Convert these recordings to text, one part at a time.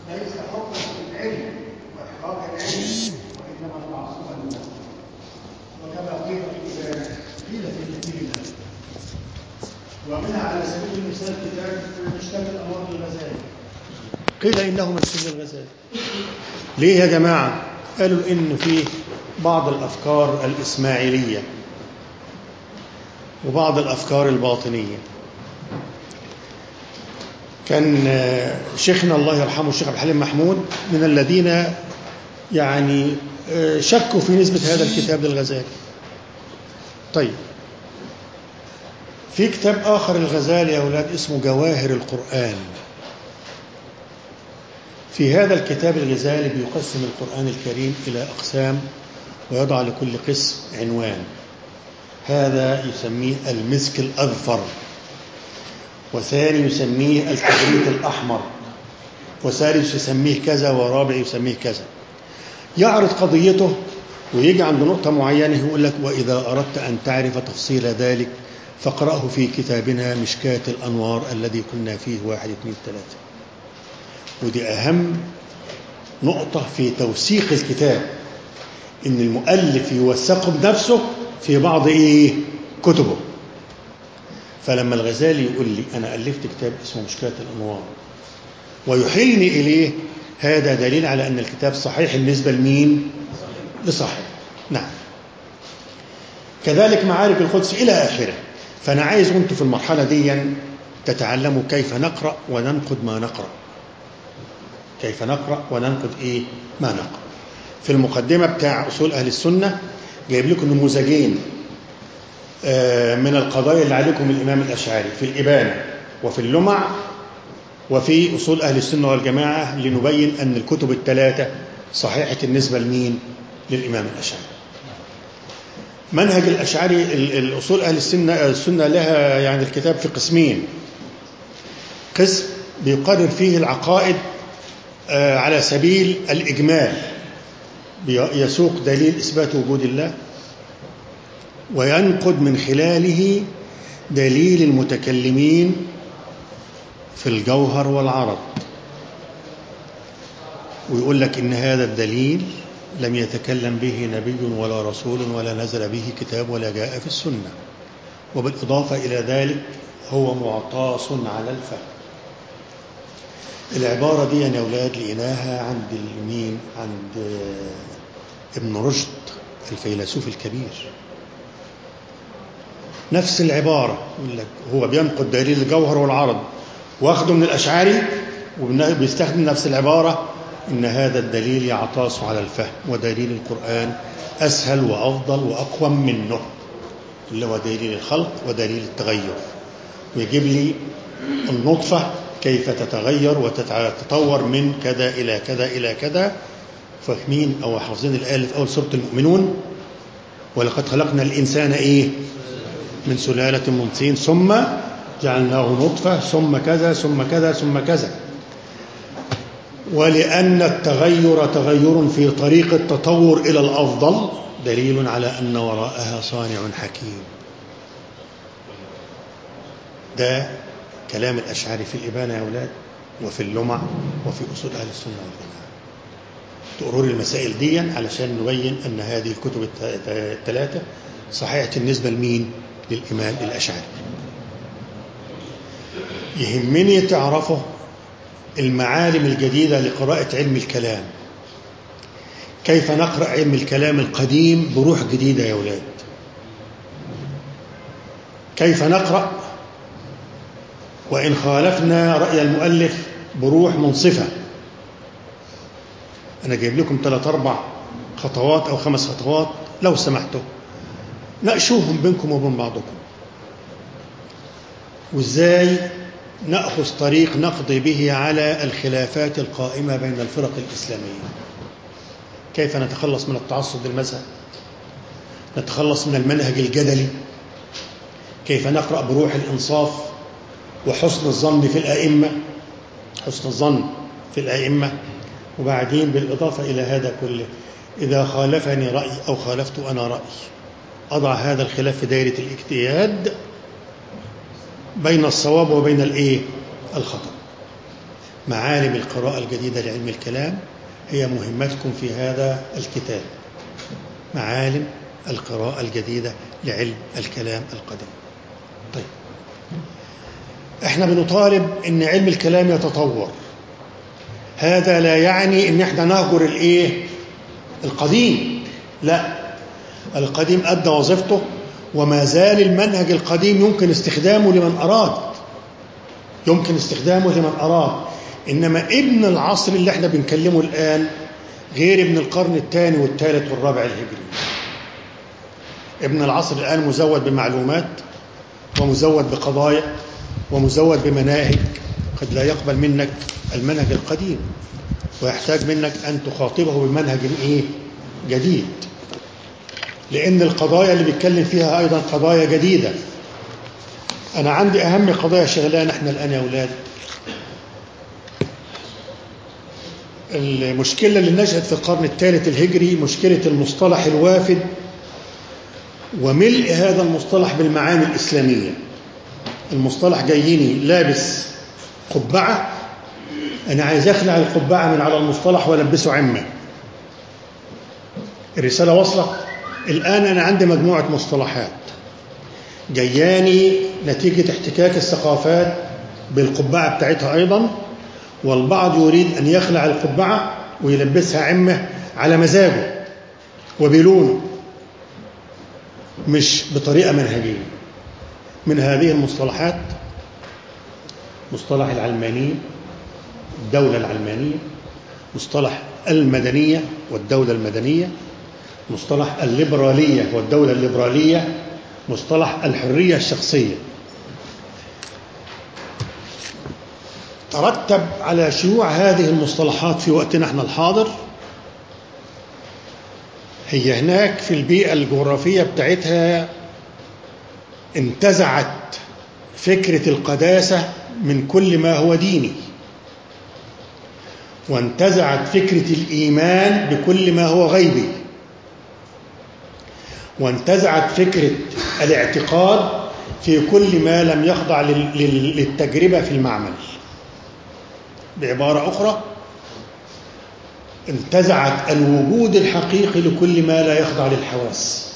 ليس حكما في العلم وإحراق العلم وإنما تعصبا له وكما قيل في الإبانة قيل في كثير ومنها على سبيل المثال كتاب مشتمل الأنوار للغزالي قيل إنه من سن الغزالي ليه يا جماعة؟ قالوا إن فيه بعض الأفكار الإسماعيلية وبعض الأفكار الباطنية كان شيخنا الله يرحمه الشيخ عبد الحليم محمود من الذين يعني شكوا في نسبة هذا الكتاب للغزالي طيب في كتاب آخر الغزالي يا أولاد اسمه جواهر القرآن في هذا الكتاب الغزالي بيقسم القرآن الكريم إلى أقسام ويضع لكل قسم عنوان هذا يسميه المسك الأذفر وثاني يسميه الكبريت الأحمر وثالث يسميه كذا ورابع يسميه كذا يعرض قضيته ويجي عند نقطة معينة يقول لك وإذا أردت أن تعرف تفصيل ذلك فاقرأه في كتابنا مشكاة الأنوار الذي كنا فيه واحد اثنين ثلاثة ودي أهم نقطة في توثيق الكتاب إن المؤلف يوثقه بنفسه في بعض إيه كتبه فلما الغزالي يقول لي أنا ألفت كتاب اسمه مشكلة الأنوار ويحيلني إليه هذا دليل على أن الكتاب صحيح بالنسبة لمين؟ لصاحبه نعم كذلك معارك القدس إلى آخره فأنا عايز أنتم في المرحلة دي تتعلموا كيف نقرأ وننقد ما نقرأ كيف نقرأ وننقد إيه ما نقرأ في المقدمة بتاع أصول أهل السنة جايب لكم نموذجين من القضايا اللي عليكم الإمام الأشعري في الإبانة وفي اللمع وفي أصول أهل السنة والجماعة لنبين أن الكتب الثلاثة صحيحة النسبة لمين؟ للإمام الأشعري منهج الأشعري الأصول أهل السنة, السنة لها يعني الكتاب في قسمين قسم بيقرر فيه العقائد على سبيل الإجمال يسوق دليل إثبات وجود الله وينقد من خلاله دليل المتكلمين في الجوهر والعرض ويقول لك إن هذا الدليل لم يتكلم به نبي ولا رسول ولا نزل به كتاب ولا جاء في السنة وبالإضافة إلى ذلك هو معطاس على الفهم العبارة دي يا أولاد لقيناها عند مين؟ عند ابن رشد الفيلسوف الكبير نفس العبارة يقول لك هو بينقد دليل الجوهر والعرض واخده من الأشعري وبيستخدم نفس العبارة إن هذا الدليل يعطاس على الفهم ودليل القرآن أسهل وأفضل وأقوم منه اللي هو دليل الخلق ودليل التغير ويجيب لي النطفة كيف تتغير وتتطور من كذا إلى كذا إلى كذا فاهمين أو حافظين الآية في أول سورة المؤمنون ولقد خلقنا الإنسان إيه من سلالة من طين ثم جعلناه نطفة ثم كذا ثم كذا ثم كذا ولأن التغير تغير في طريق التطور إلى الأفضل دليل على أن وراءها صانع حكيم ده كلام الأشعري في الإبانة يا أولاد وفي اللمع وفي أصول أهل السنة والجماعة تقروا لي المسائل دي علشان نبين أن هذه الكتب الثلاثة صحيحة النسبة لمين؟ للإمام الأشعري يهمني تعرفوا المعالم الجديدة لقراءة علم الكلام كيف نقرأ علم الكلام القديم بروح جديدة يا أولاد كيف نقرأ وإن خالفنا رأي المؤلف بروح منصفة أنا جايب لكم ثلاث أربع خطوات أو خمس خطوات لو سمحتوا ناقشوهم بينكم وبين بعضكم وإزاي نأخذ طريق نقضي به على الخلافات القائمة بين الفرق الإسلامية كيف نتخلص من التعصب للمذهب نتخلص من المنهج الجدلي كيف نقرأ بروح الإنصاف وحسن الظن في الأئمة حسن الظن في الأئمة وبعدين بالإضافة إلى هذا كله إذا خالفني رأي أو خالفت أنا رأي أضع هذا الخلاف في دائرة الاجتهاد بين الصواب وبين الإيه؟ الخطأ معالم القراءة الجديدة لعلم الكلام هي مهمتكم في هذا الكتاب معالم القراءة الجديدة لعلم الكلام القديم طيب احنا بنطالب ان علم الكلام يتطور هذا لا يعني ان احنا نهجر الايه القديم لا القديم ادى وظيفته وما زال المنهج القديم يمكن استخدامه لمن اراد يمكن استخدامه لمن اراد انما ابن العصر اللي احنا بنكلمه الان غير ابن القرن الثاني والثالث والرابع الهجري ابن العصر الان مزود بمعلومات ومزود بقضايا ومزود بمناهج قد لا يقبل منك المنهج القديم ويحتاج منك أن تخاطبه بمنهج إيه؟ جديد لأن القضايا اللي بيتكلم فيها أيضا قضايا جديدة أنا عندي أهم قضايا شغلان إحنا الآن يا أولاد المشكلة اللي نشأت في القرن الثالث الهجري مشكلة المصطلح الوافد وملء هذا المصطلح بالمعاني الإسلامية المصطلح جاييني لابس قبعة أنا عايز أخلع القبعة من على المصطلح وألبسه عمة الرسالة واصلة الآن أنا عندي مجموعة مصطلحات جياني نتيجة احتكاك الثقافات بالقبعة بتاعتها أيضا والبعض يريد أن يخلع القبعة ويلبسها عمة على مزاجه وبلونه مش بطريقة منهجية من هذه المصطلحات مصطلح العلمانية الدولة العلمانية مصطلح المدنية والدولة المدنية مصطلح الليبرالية والدولة الليبرالية مصطلح الحرية الشخصية ترتب على شيوع هذه المصطلحات في وقتنا احنا الحاضر هي هناك في البيئة الجغرافية بتاعتها انتزعت فكرة القداسة من كل ما هو ديني وانتزعت فكرة الإيمان بكل ما هو غيبي وانتزعت فكرة الاعتقاد في كل ما لم يخضع للتجربة في المعمل بعبارة أخرى انتزعت الوجود الحقيقي لكل ما لا يخضع للحواس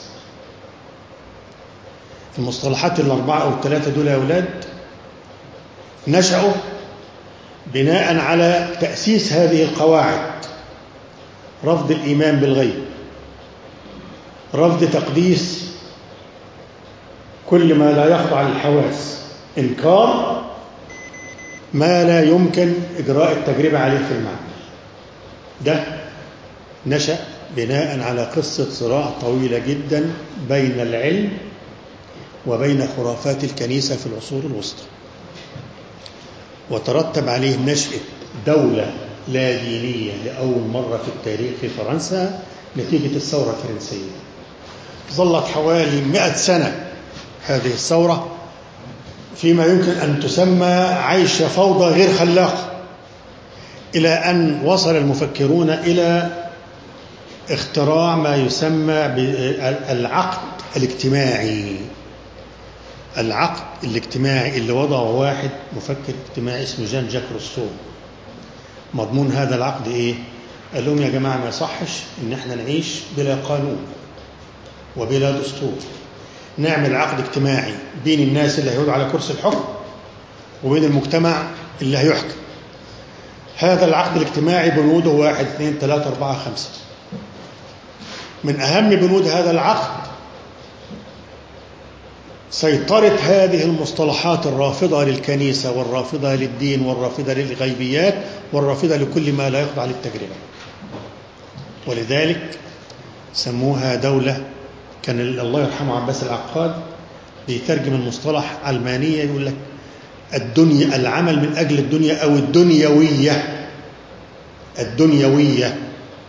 المصطلحات الأربعة أو الثلاثة دول يا أولاد نشأوا بناء على تأسيس هذه القواعد رفض الإيمان بالغيب رفض تقديس كل ما لا يخضع للحواس إنكار ما لا يمكن إجراء التجربة عليه في المعمل ده نشأ بناء على قصة صراع طويلة جدا بين العلم وبين خرافات الكنيسة في العصور الوسطى وترتب عليه نشأة دولة لا دينية لأول مرة في التاريخ في فرنسا نتيجة الثورة الفرنسية ظلت حوالي مئة سنة هذه الثورة فيما يمكن أن تسمى عيش فوضى غير خلاقة إلى أن وصل المفكرون إلى اختراع ما يسمى بالعقد الاجتماعي العقد الاجتماعي اللي وضعه واحد مفكر اجتماعي اسمه جان جاك روسو مضمون هذا العقد ايه قال لهم يا جماعه ما يصحش ان احنا نعيش بلا قانون وبلا دستور نعمل عقد اجتماعي بين الناس اللي هيقعدوا على كرسي الحكم وبين المجتمع اللي هيحكم هذا العقد الاجتماعي بنوده واحد اثنين ثلاثة أربعة خمسة من أهم بنود هذا العقد سيطرة هذه المصطلحات الرافضة للكنيسة والرافضة للدين والرافضة للغيبيات والرافضة لكل ما لا يخضع للتجربة ولذلك سموها دولة كان الله يرحمه عباس العقاد بيترجم المصطلح علمانية يقول لك الدنيا العمل من أجل الدنيا أو الدنيوية الدنيوية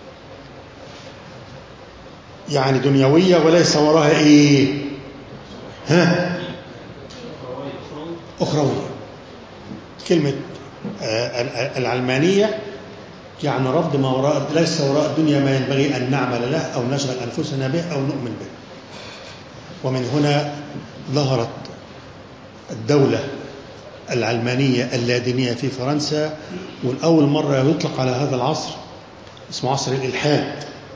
يعني دنيوية وليس وراها إيه ها أخروية كلمة العلمانية يعني رفض ما وراء ليس وراء الدنيا ما ينبغي أن نعمل له أو نشغل أنفسنا به أو نؤمن به ومن هنا ظهرت الدولة العلمانية اللادينية في فرنسا والأول مرة يطلق على هذا العصر اسمه عصر الإلحاد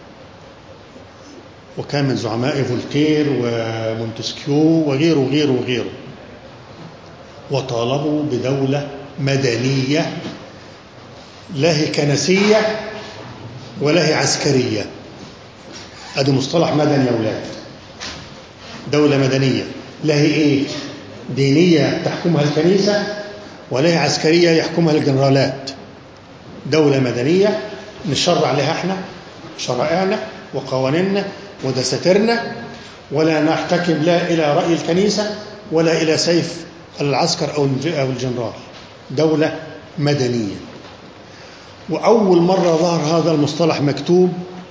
وكان من زعماء فولتير ومونتسكيو وغيره وغيره وغيره وطالبوا بدولة مدنية لا هي كنسية ولا هي عسكرية ادي مصطلح مدني يا اولاد دولة مدنية لا هي ايه دينية تحكمها الكنيسة ولا هي عسكرية يحكمها الجنرالات دولة مدنية نشرع لها احنا شرائعنا وقوانيننا ودساتيرنا ولا نحتكم لا إلى رأي الكنيسة ولا إلى سيف العسكر أو الجنرال دولة مدنية وأول مرة ظهر هذا المصطلح مكتوب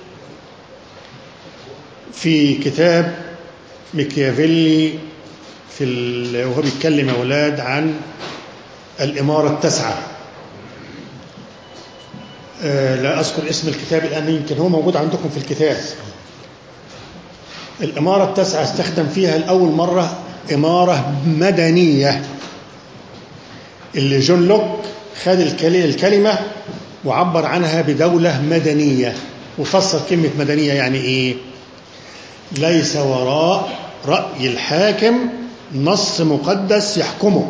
في كتاب ميكيافيلي في وهو بيتكلم يا أولاد عن الإمارة التاسعة آه لا أذكر اسم الكتاب الآن يمكن هو موجود عندكم في الكتاب الإمارة التاسعة استخدم فيها لأول مرة إمارة مدنية اللي جون لوك خد الكلمة وعبر عنها بدولة مدنية وفسر كلمة مدنية يعني إيه ليس وراء رأي الحاكم نص مقدس يحكمه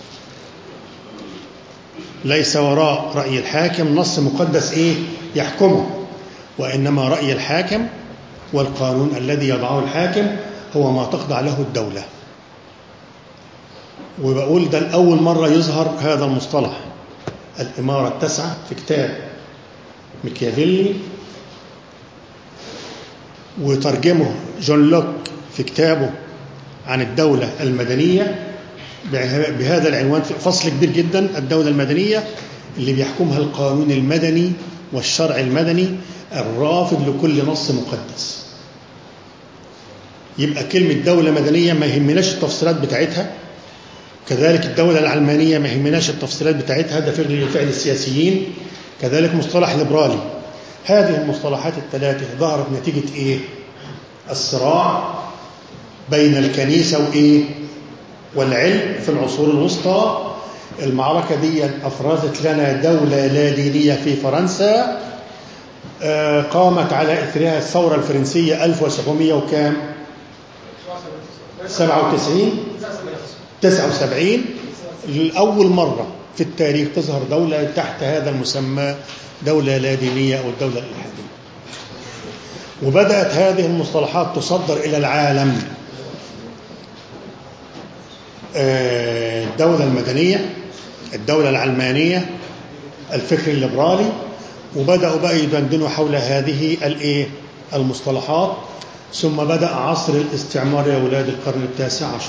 ليس وراء رأي الحاكم نص مقدس إيه يحكمه وإنما رأي الحاكم والقانون الذي يضعه الحاكم هو ما تخضع له الدولة وبقول ده الأول مرة يظهر هذا المصطلح الإمارة التاسعة في كتاب ميكيافيلي وترجمه جون لوك في كتابه عن الدولة المدنية بهذا العنوان في فصل كبير جدا الدولة المدنية اللي بيحكمها القانون المدني والشرع المدني الرافض لكل نص مقدس يبقى كلمة دولة مدنية ما يهمناش التفصيلات بتاعتها كذلك الدولة العلمانية ما يهمناش التفصيلات بتاعتها ده فعل فعل السياسيين كذلك مصطلح ليبرالي هذه المصطلحات الثلاثة ظهرت نتيجة إيه؟ الصراع بين الكنيسة وإيه؟ والعلم في العصور الوسطى المعركة دي أفرزت لنا دولة لا دينية في فرنسا قامت على إثرها الثورة الفرنسية 1700 وكام؟ 97 79 لأول مرة في التاريخ تظهر دولة تحت هذا المسمى دولة لا دينية أو الدولة الإلحادية وبدأت هذه المصطلحات تصدر إلى العالم الدولة المدنية الدولة العلمانية الفكر الليبرالي وبدأوا بقى يدندنوا حول هذه الايه المصطلحات ثم بدأ عصر الاستعمار يا أولاد القرن التاسع عشر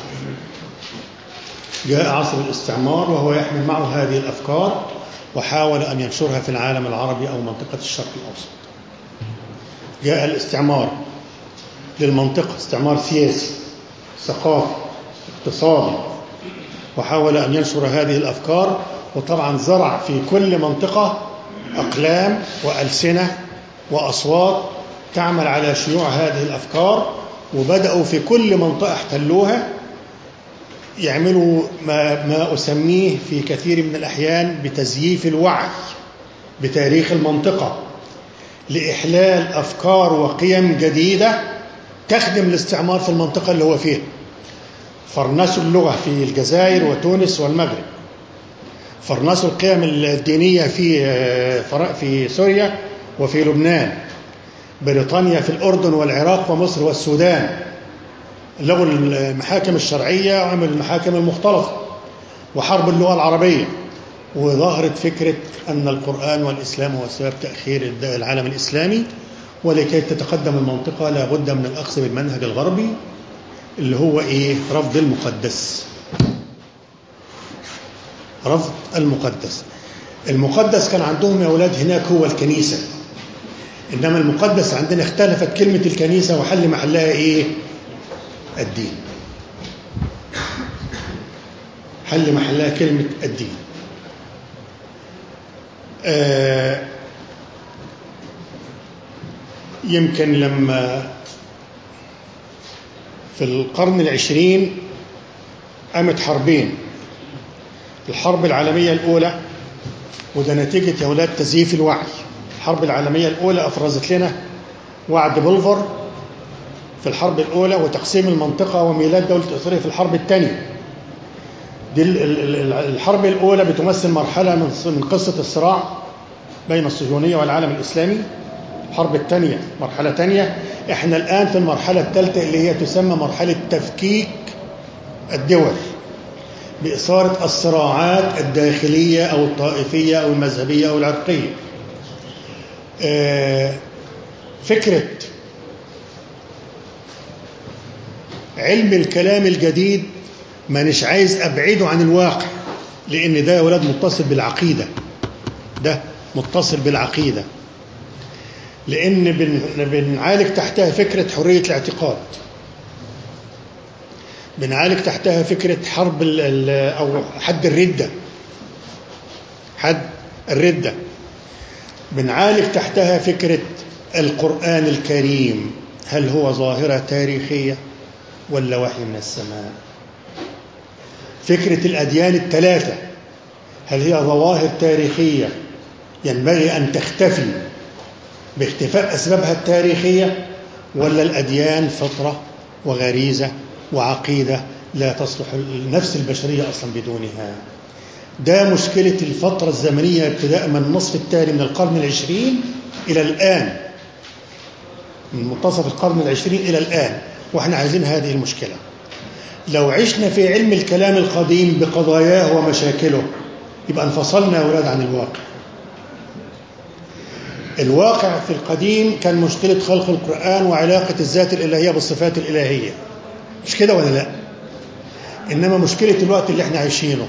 جاء عصر الاستعمار وهو يحمل معه هذه الأفكار وحاول أن ينشرها في العالم العربي أو منطقة الشرق الأوسط جاء الاستعمار للمنطقة استعمار سياسي ثقافي اقتصادي وحاول أن ينشر هذه الأفكار وطبعا زرع في كل منطقة أقلام وألسنة وأصوات تعمل على شيوع هذه الأفكار وبدأوا في كل منطقة احتلوها يعملوا ما, ما أسميه في كثير من الأحيان بتزييف الوعي بتاريخ المنطقة لإحلال أفكار وقيم جديدة تخدم الاستعمار في المنطقة اللي هو فيها فرنسوا اللغة في الجزائر وتونس والمغرب فرنسوا القيم الدينية في في سوريا وفي لبنان بريطانيا في الأردن والعراق ومصر والسودان لغوا المحاكم الشرعية وعملوا المحاكم المختلطة وحرب اللغة العربية وظهرت فكرة أن القرآن والإسلام هو سبب تأخير العالم الإسلامي ولكي تتقدم المنطقة لابد من الأخذ بالمنهج الغربي اللي هو إيه رفض المقدس رفض المقدس المقدس كان عندهم يا أولاد هناك هو الكنيسة إنما المقدس عندنا اختلفت كلمة الكنيسة وحل محلها إيه الدين حل محلها كلمة الدين آه يمكن لما في القرن العشرين قامت حربين الحرب العالمية الأولى وده نتيجة يا ولاد تزييف الوعي الحرب العالمية الأولى أفرزت لنا وعد بلفر في الحرب الأولى وتقسيم المنطقة وميلاد دولة إسرائيل في الحرب الثانية دي الحرب الأولى بتمثل مرحلة من قصة الصراع بين الصهيونية والعالم الإسلامي الحرب الثانية مرحلة ثانية احنا الآن في المرحلة الثالثة اللي هي تسمى مرحلة تفكيك الدول بإثارة الصراعات الداخلية أو الطائفية أو المذهبية أو العرقية فكرة علم الكلام الجديد مانيش عايز أبعده عن الواقع لأن ده يا ولاد متصل بالعقيدة ده متصل بالعقيدة لأن بنعالج تحتها فكرة حرية الاعتقاد بنعالج تحتها فكرة حرب أو حد الردة حد الردة بنعالج تحتها فكرة القرآن الكريم هل هو ظاهرة تاريخية ولا وحي من السماء فكرة الأديان الثلاثة هل هي ظواهر تاريخية ينبغي أن تختفي باختفاء أسبابها التاريخية ولا الأديان فطرة وغريزة وعقيدة لا تصلح النفس البشرية أصلا بدونها ده مشكلة الفترة الزمنية ابتداء من النصف التالي من القرن العشرين إلى الآن من منتصف القرن العشرين إلى الآن وإحنا عايزين هذه المشكلة لو عشنا في علم الكلام القديم بقضاياه ومشاكله يبقى انفصلنا يا أولاد عن الواقع الواقع في القديم كان مشكلة خلق القرآن وعلاقة الذات الإلهية بالصفات الإلهية مش كده ولا لا إنما مشكلة الوقت اللي احنا عايشينه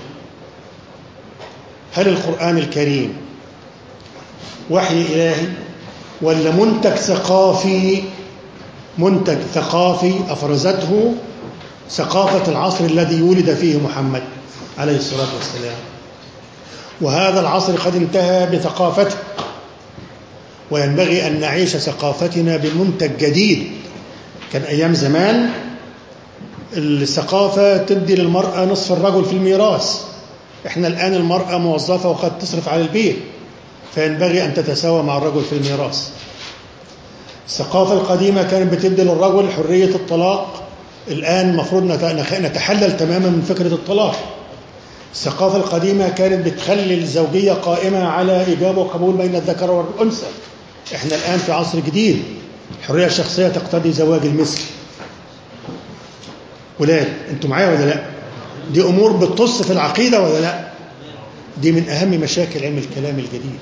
هل القرآن الكريم وحي إلهي ولا منتج ثقافي منتج ثقافي أفرزته ثقافة العصر الذي ولد فيه محمد عليه الصلاة والسلام وهذا العصر قد انتهى بثقافته وينبغي أن نعيش ثقافتنا بمنتج جديد كان أيام زمان الثقافة تدي للمرأة نصف الرجل في الميراث احنا الآن المرأة موظفة وقد تصرف على البيت فينبغي أن تتساوى مع الرجل في الميراث الثقافة القديمة كانت بتدي للرجل حرية الطلاق الآن المفروض نتحلل تماما من فكرة الطلاق الثقافة القديمة كانت بتخلي الزوجية قائمة على إيجاب وقبول بين الذكر والأنثى احنا الآن في عصر جديد الحرية الشخصية تقتضي زواج المثل ولاد انتوا معايا ولا لا دي امور بتطص في العقيده ولا لا دي من اهم مشاكل علم الكلام الجديد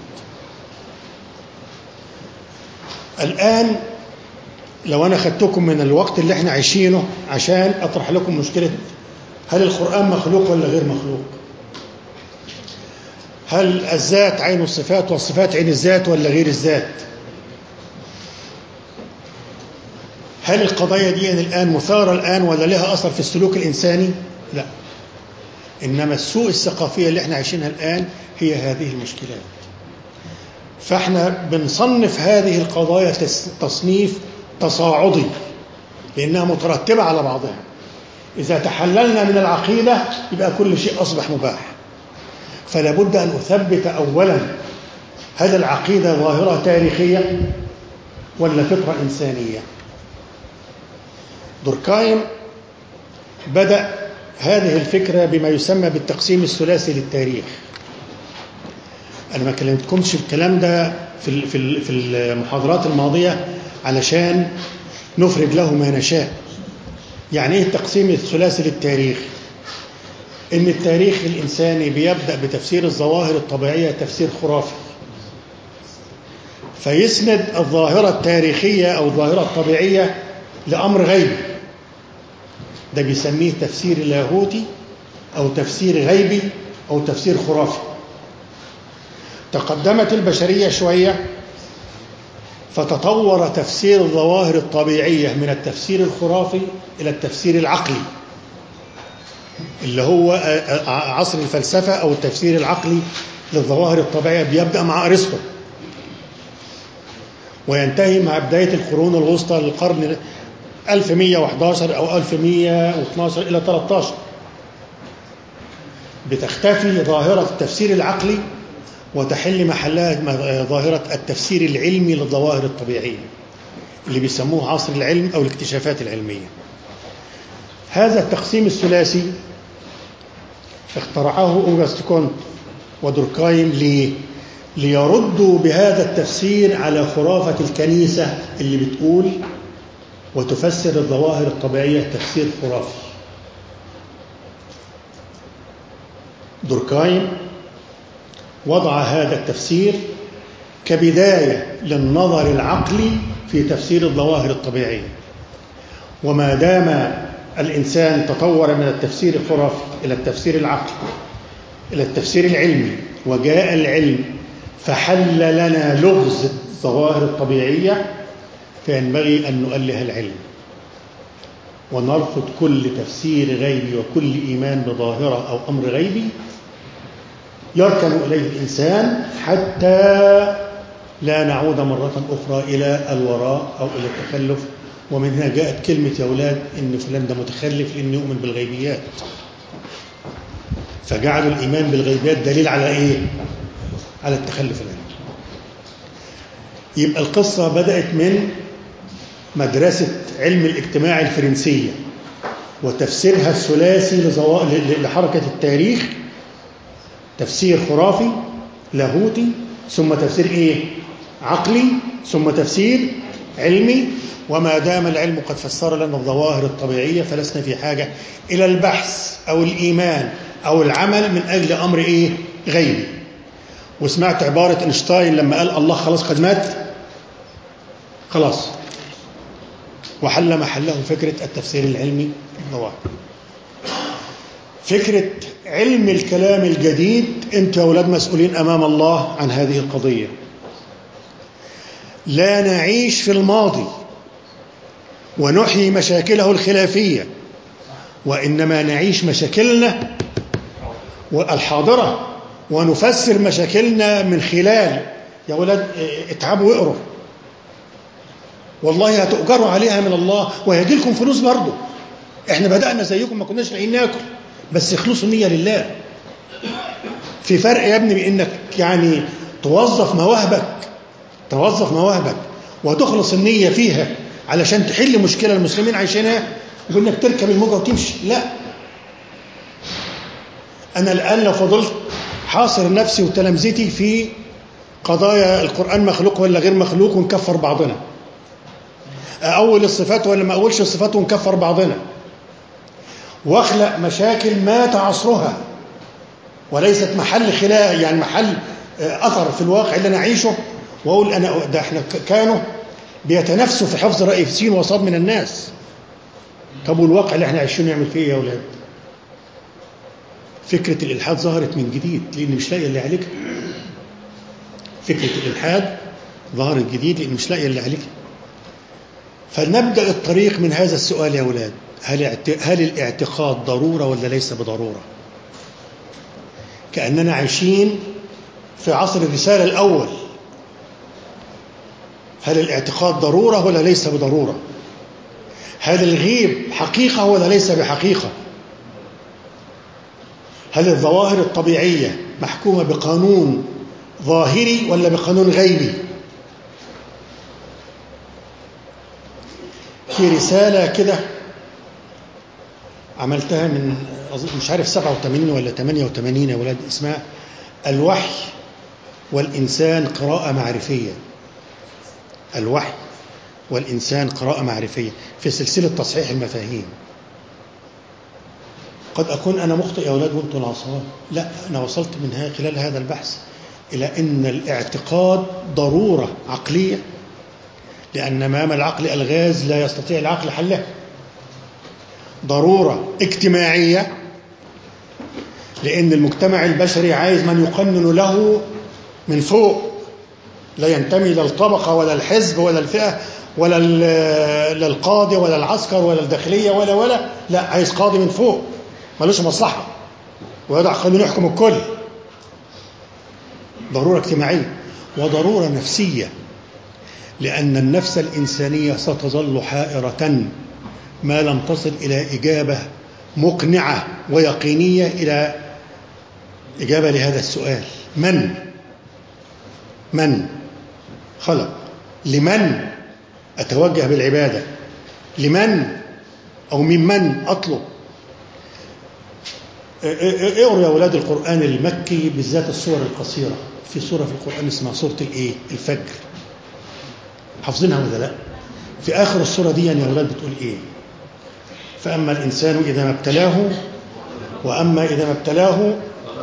الان لو انا خدتكم من الوقت اللي احنا عايشينه عشان اطرح لكم مشكله هل القران مخلوق ولا غير مخلوق هل الذات عين الصفات والصفات عين الذات ولا غير الذات هل القضايا دي الآن مثارة الآن ولا لها أثر في السلوك الإنساني؟ لا إنما السوء الثقافية اللي احنا عايشينها الآن هي هذه المشكلات فاحنا بنصنف هذه القضايا تصنيف تصاعدي لأنها مترتبة على بعضها إذا تحللنا من العقيدة يبقى كل شيء أصبح مباح فلا بد أن أثبت أولا هل العقيدة ظاهرة تاريخية ولا فطرة إنسانية دوركايم بدأ هذه الفكرة بما يسمى بالتقسيم الثلاثي للتاريخ أنا ما كلمتكمش الكلام ده في في المحاضرات الماضية علشان نفرد له ما نشاء يعني ايه التقسيم الثلاثي للتاريخ ان التاريخ الانساني بيبدا بتفسير الظواهر الطبيعيه تفسير خرافي فيسند الظاهره التاريخيه او الظاهره الطبيعيه لامر غيبي ده بيسميه تفسير لاهوتي او تفسير غيبي او تفسير خرافي تقدمت البشريه شويه فتطور تفسير الظواهر الطبيعيه من التفسير الخرافي الى التفسير العقلي اللي هو عصر الفلسفه او التفسير العقلي للظواهر الطبيعيه بيبدا مع ارسطو وينتهي مع بدايه القرون الوسطى للقرن 1111 او 1112 الى 13 بتختفي ظاهرة التفسير العقلي وتحل محلها ظاهرة التفسير العلمي للظواهر الطبيعية اللي بيسموه عصر العلم أو الاكتشافات العلمية هذا التقسيم الثلاثي اخترعه أوغست كونت ودوركايم ليه؟ ليردوا بهذا التفسير على خرافة الكنيسة اللي بتقول وتفسر الظواهر الطبيعية تفسير خرافي دوركايم وضع هذا التفسير كبداية للنظر العقلي في تفسير الظواهر الطبيعية وما دام الإنسان تطور من التفسير الخرافي إلى التفسير العقلي إلى التفسير العلمي وجاء العلم فحل لنا لغز الظواهر الطبيعية فينبغي أن نؤله العلم ونرفض كل تفسير غيبي وكل إيمان بظاهرة أو أمر غيبي يركن إليه الإنسان حتى لا نعود مرة أخرى إلى الوراء أو إلى التخلف ومن هنا جاءت كلمة يا أولاد إن فلان ده متخلف لأنه يؤمن بالغيبيات فجعلوا الإيمان بالغيبيات دليل على إيه؟ على التخلف العلمي يبقى القصة بدأت من مدرسة علم الاجتماع الفرنسية وتفسيرها الثلاثي لحركة التاريخ تفسير خرافي لاهوتي ثم تفسير ايه عقلي ثم تفسير علمي وما دام العلم قد فسر لنا الظواهر الطبيعية فلسنا في حاجة إلى البحث أو الإيمان أو العمل من أجل أمر إيه غيبي وسمعت عبارة اينشتاين لما قال الله خلاص قد مات خلاص وحل محله فكرة التفسير العلمي للظواهر فكرة علم الكلام الجديد انتوا يا اولاد مسؤولين امام الله عن هذه القضيه لا نعيش في الماضي ونحيي مشاكله الخلافيه وانما نعيش مشاكلنا الحاضره ونفسر مشاكلنا من خلال يا ولاد اتعبوا واقروا والله هتؤجروا عليها من الله وهيجي لكم فلوس برضه احنا بدأنا زيكم ما كناش لاقيين ناكل بس اخلصوا النية لله في فرق يا ابني بانك يعني توظف مواهبك توظف مواهبك وتخلص النية فيها علشان تحل مشكلة المسلمين عايشينها وانك تركب الموجة وتمشي لا انا الان لو فضلت حاصر نفسي وتلامذتي في قضايا القرآن مخلوق ولا غير مخلوق ونكفر بعضنا أول الصفات ولا ما أولش الصفات ونكفر بعضنا واخلق مشاكل مات عصرها وليست محل خلاء يعني محل اثر في الواقع اللي انا اعيشه واقول انا ده احنا كانوا بيتنافسوا في حفظ راي سين وصاد من الناس طب والواقع اللي احنا عايشينه نعمل فيه ايه يا اولاد فكره الالحاد ظهرت من جديد لان مش لاقيه اللي عليك فكره الالحاد ظهرت جديد لان مش لاقيه اللي عليك فنبدا الطريق من هذا السؤال يا اولاد هل هل الاعتقاد ضروره ولا ليس بضروره؟ كاننا عايشين في عصر الرساله الاول هل الاعتقاد ضروره ولا ليس بضروره؟ هل الغيب حقيقه ولا ليس بحقيقه؟ هل الظواهر الطبيعيه محكومه بقانون ظاهري ولا بقانون غيبي؟ في رساله كده عملتها من مش عارف 87 ولا 88 يا ولاد اسمها الوحي والإنسان قراءة معرفية الوحي والإنسان قراءة معرفية في سلسلة تصحيح المفاهيم قد أكون أنا مخطئ يا أولاد وأنتم العصام لا أنا وصلت من خلال هذا البحث إلى أن الاعتقاد ضرورة عقلية لأن أمام العقل ألغاز لا يستطيع العقل حلها ضرورة اجتماعية لأن المجتمع البشري عايز من يقنن له من فوق لا ينتمي لا الطبقة ولا الحزب ولا الفئة ولا لا القاضي ولا العسكر ولا الداخلية ولا ولا لا عايز قاضي من فوق ملوش مصلحة ويضع قانون يحكم الكل ضرورة اجتماعية وضرورة نفسية لأن النفس الإنسانية ستظل حائرة ما لم تصل إلى إجابة مقنعة ويقينية إلى إجابة لهذا السؤال من من خلق لمن أتوجه بالعبادة لمن أو ممن أطلب اقروا يا أولاد القرآن المكي بالذات الصور القصيرة في سورة في القرآن اسمها سورة الإيه؟ الفجر حافظينها ولا لا؟ في آخر السورة دي يا أولاد بتقول إيه؟ فأما الإنسان إذا ما ابتلاه وأما إذا ما ابتلاه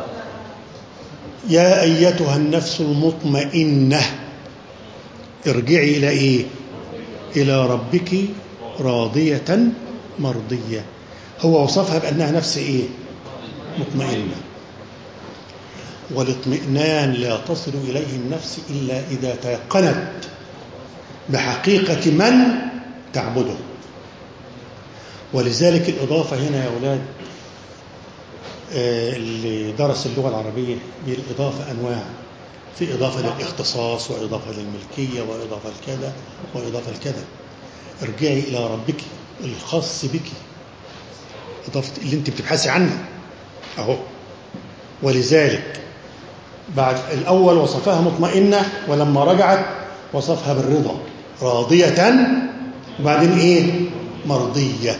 يا أيتها النفس المطمئنة ارجعي إلى إيه؟ إلى ربك راضية مرضية هو وصفها بأنها نفس إيه؟ مطمئنة والاطمئنان لا تصل إليه النفس إلا إذا تيقنت بحقيقة من تعبده ولذلك الإضافة هنا يا أولاد اللي درس اللغة العربية بالإضافة أنواع في إضافة للاختصاص وإضافة للملكية وإضافة لكذا وإضافة لكذا ارجعي إلى ربك الخاص بك إضافة اللي أنت بتبحثي عنه أهو ولذلك بعد الأول وصفها مطمئنة ولما رجعت وصفها بالرضا راضية وبعدين إيه مرضية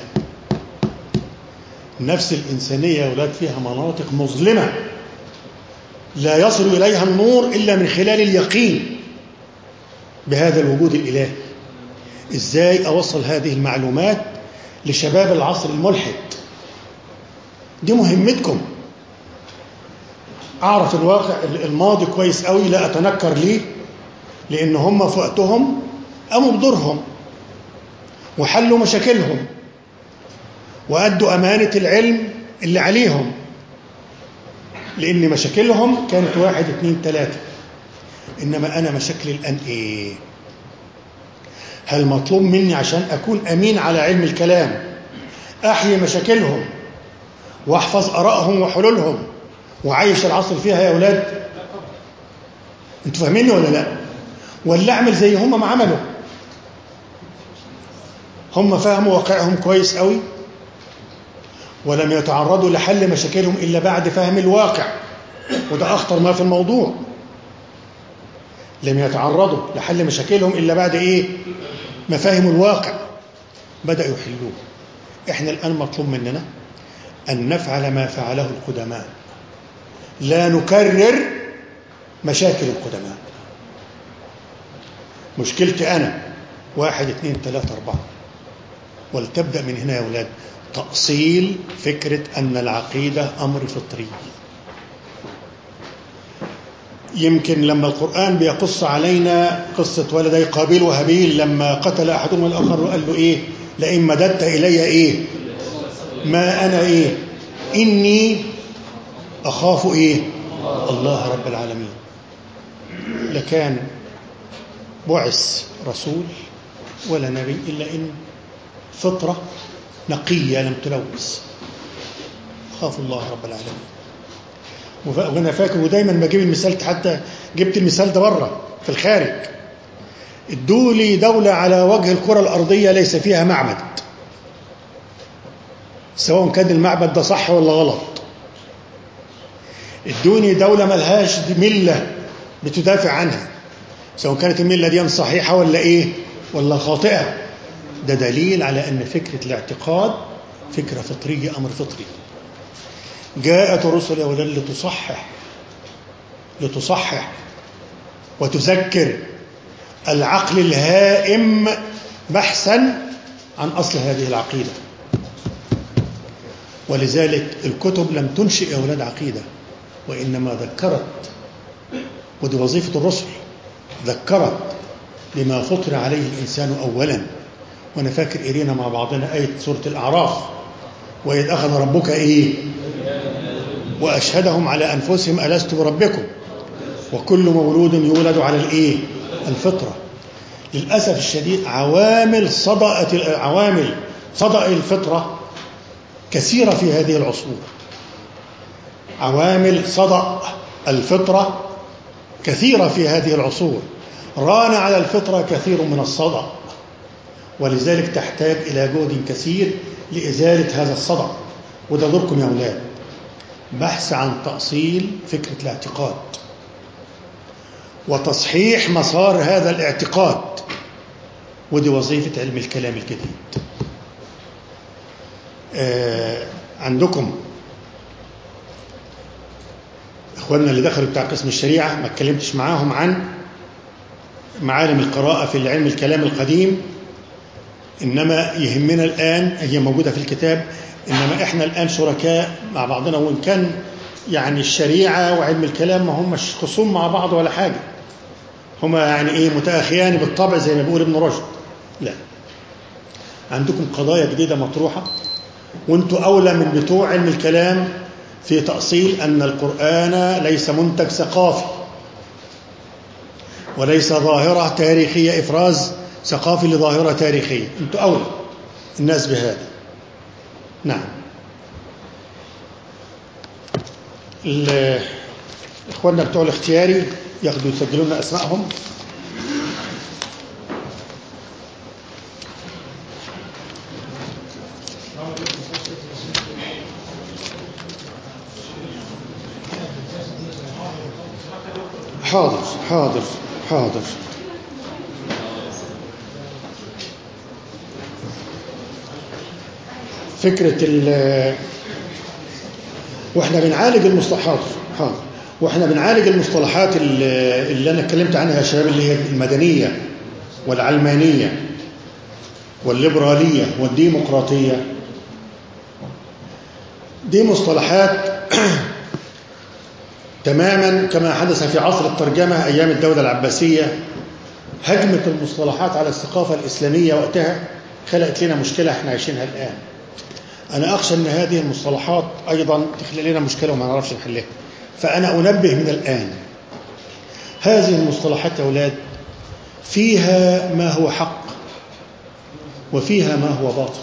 النفس الإنسانية يا أولاد فيها مناطق مظلمة لا يصل إليها النور إلا من خلال اليقين بهذا الوجود الإلهي إزاي أوصل هذه المعلومات لشباب العصر الملحد دي مهمتكم أعرف الواقع الماضي كويس قوي لا أتنكر ليه لأن هم في وقتهم قاموا بدورهم وحلوا مشاكلهم وأدوا أمانة العلم اللي عليهم لأن مشاكلهم كانت واحد اثنين ثلاثة إنما أنا مشاكلي الآن إيه هل مطلوب مني عشان أكون أمين على علم الكلام أحيي مشاكلهم وأحفظ آرائهم وحلولهم وعايش العصر فيها يا أولاد أنتوا فاهميني ولا لا ولا أعمل زي هم ما عملوا هم فهموا واقعهم كويس قوي ولم يتعرضوا لحل مشاكلهم إلا بعد فهم الواقع وده أخطر ما في الموضوع لم يتعرضوا لحل مشاكلهم إلا بعد إيه ما فهموا الواقع بدأوا يحلوه إحنا الآن مطلوب مننا أن نفعل ما فعله القدماء لا نكرر مشاكل القدماء مشكلتي أنا واحد اثنين ثلاثة أربعة ولتبدأ من هنا يا أولاد تأصيل فكرة أن العقيدة أمر فطري يمكن لما القرآن بيقص علينا قصة ولدي قابيل وهابيل لما قتل أحدهم الآخر وقال له إيه لئن مددت إلي إيه ما أنا إيه إني أخاف إيه الله رب العالمين لكان بعث رسول ولا نبي إلا إن فطرة نقية لم تلوث خاف الله رب العالمين وانا فاكر ودايما بجيب المثال حتى جبت المثال ده بره في الخارج ادوا لي دولة على وجه الكرة الأرضية ليس فيها معبد سواء كان المعبد ده صح ولا غلط ادوني دولة ملهاش ملة بتدافع عنها سواء كانت الملة دي صحيحة ولا ايه ولا خاطئة ده دليل على أن فكرة الاعتقاد فكرة فطرية أمر فطري جاءت الرسل يا ولاد لتصحح لتصحح وتذكر العقل الهائم بحثا عن أصل هذه العقيدة ولذلك الكتب لم تنشئ يا ولاد عقيدة وإنما ذكرت ودي وظيفة الرسل ذكرت بما فطر عليه الإنسان أولا وأنا فاكر قرينا مع بعضنا آية سورة الأعراف وإذ أخذ ربك إيه وأشهدهم على أنفسهم ألست بربكم وكل مولود يولد على الإيه الفطرة للأسف الشديد عوامل صدأت عوامل صدأ الفطرة كثيرة في هذه العصور عوامل صدأ الفطرة كثيرة في هذه العصور ران على الفطرة كثير من الصدأ ولذلك تحتاج إلى جهد كثير لإزالة هذا الصدأ وده دوركم يا أولاد بحث عن تأصيل فكرة الاعتقاد وتصحيح مسار هذا الاعتقاد ودي وظيفة علم الكلام الجديد آه عندكم اخواننا اللي دخلوا بتاع قسم الشريعة ما اتكلمتش معاهم عن معالم القراءة في علم الكلام القديم إنما يهمنا الآن هي موجودة في الكتاب إنما إحنا الآن شركاء مع بعضنا وإن كان يعني الشريعة وعلم الكلام ما همش خصوم مع بعض ولا حاجة هما يعني إيه متأخيان بالطبع زي ما بيقول ابن رشد لا عندكم قضايا جديدة مطروحة وانتوا أولى من بتوع علم الكلام في تأصيل أن القرآن ليس منتج ثقافي وليس ظاهرة تاريخية إفراز ثقافي لظاهرة تاريخية أنتوا أولى الناس بهذا نعم إخواننا بتوع الاختياري ياخدوا يسجلوا لنا أسمائهم حاضر حاضر حاضر فكرة ال واحنا بنعالج المصطلحات حاضر واحنا بنعالج المصطلحات اللي انا اتكلمت عنها يا شباب اللي هي المدنية والعلمانية والليبرالية والديمقراطية دي مصطلحات تماما كما حدث في عصر الترجمة أيام الدولة العباسية هجمة المصطلحات على الثقافة الإسلامية وقتها خلقت لنا مشكلة احنا عايشينها الآن أنا أخشى أن هذه المصطلحات أيضا تخلق لنا مشكلة وما نعرفش نحلها فأنا أنبه من الآن هذه المصطلحات يا أولاد فيها ما هو حق وفيها ما هو باطل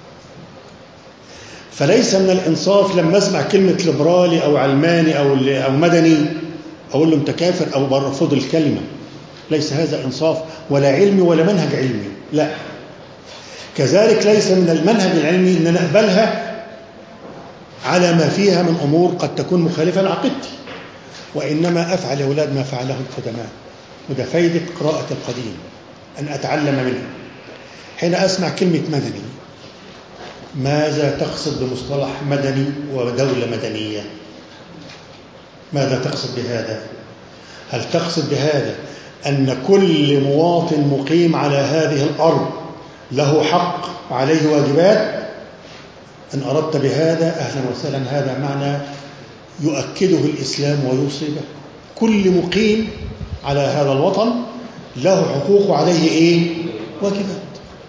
فليس من الإنصاف لما أسمع كلمة ليبرالي أو علماني أو أو مدني أقول له أنت كافر أو برفض الكلمة ليس هذا إنصاف ولا علمي ولا منهج علمي لا كذلك ليس من المنهج العلمي أن نقبلها على ما فيها من أمور قد تكون مخالفة لعقيدتي وإنما أفعل يا أولاد ما فعله القدماء وده فايدة قراءة القديم أن أتعلم منه حين أسمع كلمة مدني ماذا تقصد بمصطلح مدني ودولة مدنية ماذا تقصد بهذا هل تقصد بهذا أن كل مواطن مقيم على هذه الأرض له حق وعليه واجبات إن أردت بهذا أهلا وسهلا هذا معنى يؤكده الإسلام ويوصي به كل مقيم على هذا الوطن له حقوق وعليه إيه؟ واجبات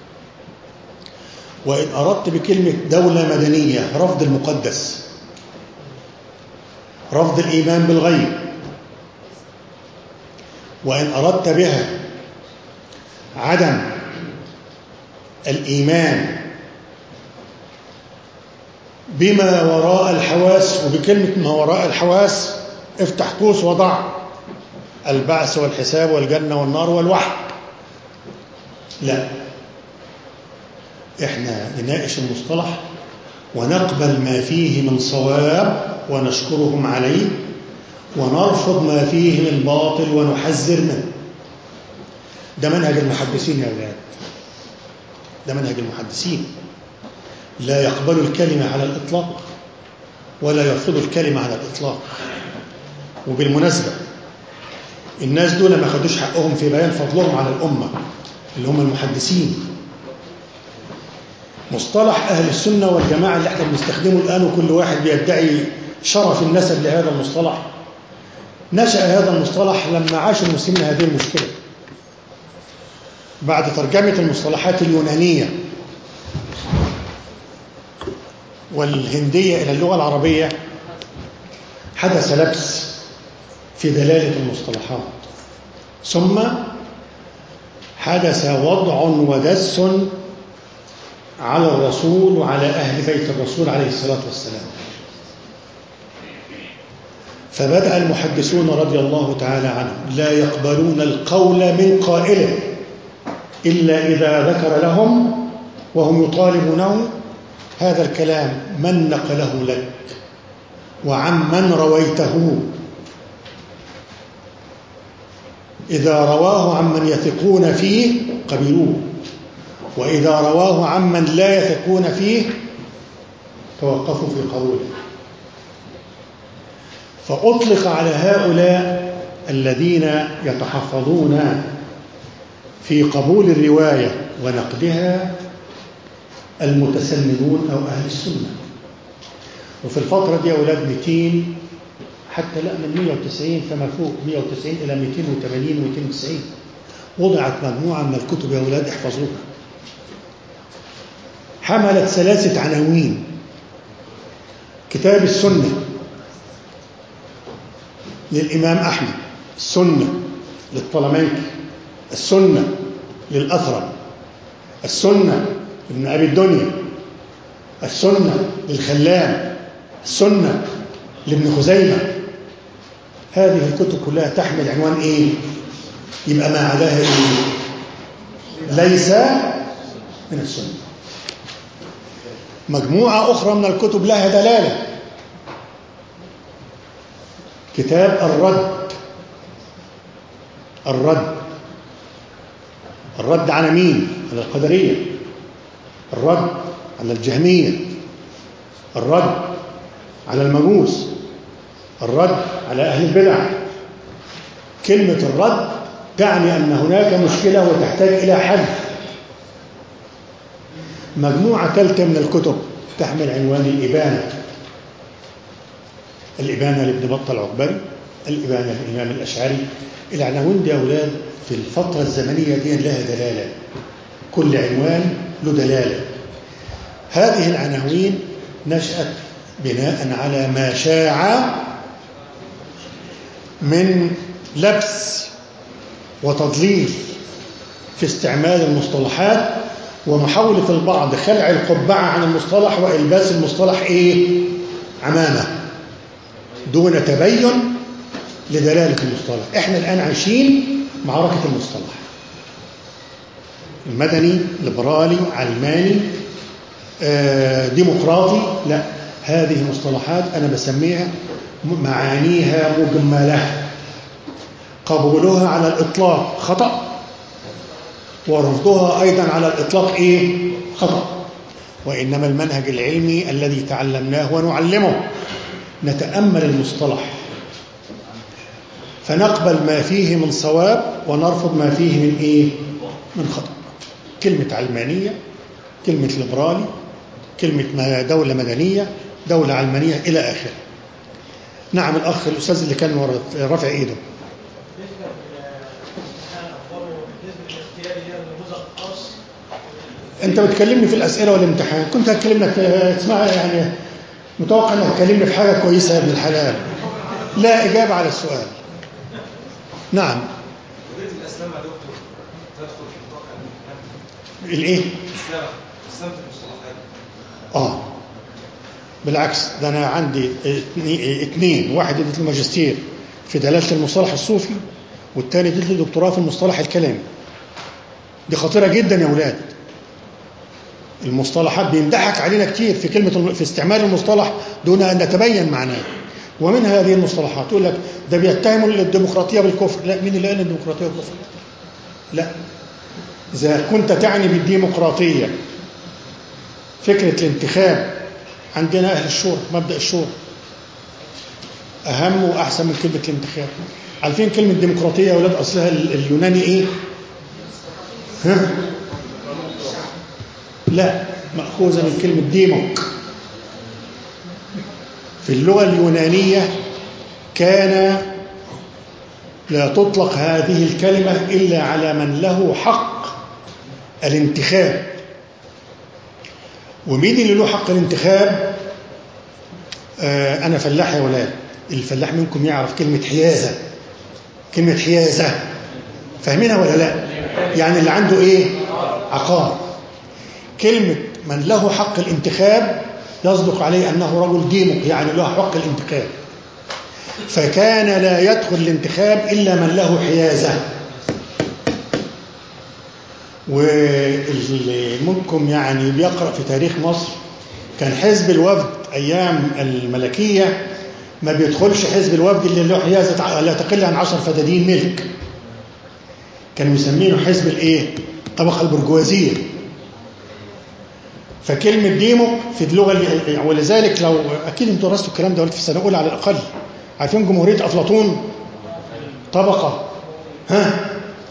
وإن أردت بكلمة دولة مدنية رفض المقدس رفض الإيمان بالغيب وإن أردت بها عدم الإيمان بما وراء الحواس وبكلمة ما وراء الحواس افتح قوس وضع البعث والحساب والجنة والنار والوحي لا احنا نناقش المصطلح ونقبل ما فيه من صواب ونشكرهم عليه ونرفض ما فيه من باطل ونحذر منه ده منهج المحدثين يا أولاد ده منهج المحدثين لا يقبل الكلمة على الإطلاق ولا يرفض الكلمة على الإطلاق وبالمناسبة الناس دول ما خدوش حقهم في بيان فضلهم على الأمة اللي هم المحدثين مصطلح أهل السنة والجماعة اللي احنا بنستخدمه الآن وكل واحد بيدعي شرف النسب لهذا المصطلح نشأ هذا المصطلح لما عاش المسلمين هذه المشكلة بعد ترجمة المصطلحات اليونانية والهندية إلى اللغة العربية حدث لبس في دلالة المصطلحات ثم حدث وضع ودس على الرسول وعلى أهل بيت الرسول عليه الصلاة والسلام فبدأ المحدثون رضي الله تعالى عنهم لا يقبلون القول من قائله إلا إذا ذكر لهم وهم يطالبونه هذا الكلام من نقله لك وعمن رويته إذا رواه عمن يثقون فيه قبلوه وإذا رواه عمن لا يثقون فيه توقفوا في قبوله فأطلق على هؤلاء الذين يتحفظون في قبول الرواية ونقدها المتسننون أو أهل السنة وفي الفترة دي أولاد 200 حتى لا من 190 فما فوق 190 إلى 280 290 وضعت مجموعة من الكتب يا أولاد احفظوها حملت ثلاثة عناوين كتاب السنة للإمام أحمد السنة للطلمانكي السنة للأثرم السنة لابن أبي الدنيا السنة للخلام السنة لابن خزيمة هذه الكتب كلها تحمل عنوان إيه؟ يبقى ما عداها إيه؟ ليس من السنة مجموعة أخرى من الكتب لها دلالة كتاب الرد الرد الرد على مين؟ على القدرية الرد على الجهمية الرد على المجوس الرد على أهل البدع كلمة الرد تعني أن هناك مشكلة وتحتاج إلى حل مجموعة ثالثة من الكتب تحمل عنوان الإبانة الإبانة لابن بطة العقبري الإبانة للإمام الأشعري العناوين دي أولاد في الفترة الزمنية دي لها دلالة كل عنوان له دلالة هذه العناوين نشأت بناء على ما شاع من لبس وتضليل في استعمال المصطلحات ومحاولة البعض خلع القبعة عن المصطلح وإلباس المصطلح إيه؟ عمامة دون تبين لدلالة المصطلح إحنا الآن عايشين معركة المصطلح المدني ليبرالي علماني آه، ديمقراطي لا هذه مصطلحات أنا بسميها معانيها مجملة قبولها على الإطلاق خطأ ورفضها أيضا على الإطلاق إيه؟ خطأ وإنما المنهج العلمي الذي تعلمناه ونعلمه نتأمل المصطلح فنقبل ما فيه من صواب ونرفض ما فيه من إيه؟ من خطأ كلمة علمانية كلمة ليبرالي كلمة دولة مدنية دولة علمانية إلى آخره نعم الأخ الأستاذ اللي كان رافع إيده أنت بتكلمني في الأسئلة والامتحان كنت هتكلمنا اسمع يعني متوقع أنك تكلمني في حاجة كويسة يا ابن الحلال لا إجابة على السؤال نعم الاسلام يا دكتور تدخل في نطاق الامتحان الإيه؟ الاسلام الاسلام في المصطلحات آه بالعكس ده أنا عندي اتني- اتنين واحد اديت له ماجستير في دلالة المصطلح الصوفي والتاني اديت له دكتوراه في المصطلح الكلامي دي خطيرة جدا يا أولاد المصطلحات بيمدحك علينا كتير في كلمة الم- في استعمال المصطلح دون أن نتبين معناه ومن هذه المصطلحات يقول لك ده بيتهم الديمقراطية بالكفر لا مين اللي قال الديمقراطية بالكفر لا إذا كنت تعني بالديمقراطية فكرة الانتخاب عندنا أهل الشورى مبدأ الشورى أهم وأحسن من كلمة الانتخاب عارفين كلمة ديمقراطية يا أولاد أصلها ال- اليوناني إيه؟ ها؟ لا مأخوذة من كلمة ديموك في اللغة اليونانية كان لا تطلق هذه الكلمة إلا على من له حق الانتخاب ومين اللي له حق الانتخاب آه أنا فلاح يا ولاد الفلاح منكم يعرف كلمة حيازة كلمة حيازة فاهمينها ولا لا يعني اللي عنده ايه عقار كلمة من له حق الانتخاب يصدق عليه أنه رجل ديمق يعني له حق الانتخاب فكان لا يدخل الانتخاب إلا من له حيازة واللي منكم يعني بيقرأ في تاريخ مصر كان حزب الوفد أيام الملكية ما بيدخلش حزب الوفد اللي له حيازة لا تقل عن عشر فدادين ملك كانوا يسمينه حزب الايه الطبقة البرجوازية فكلمة ديمو في اللغة اللي ولذلك لو أكيد انتوا درستوا الكلام ده في سنة أولى على الأقل عارفين جمهورية أفلاطون طبقة ها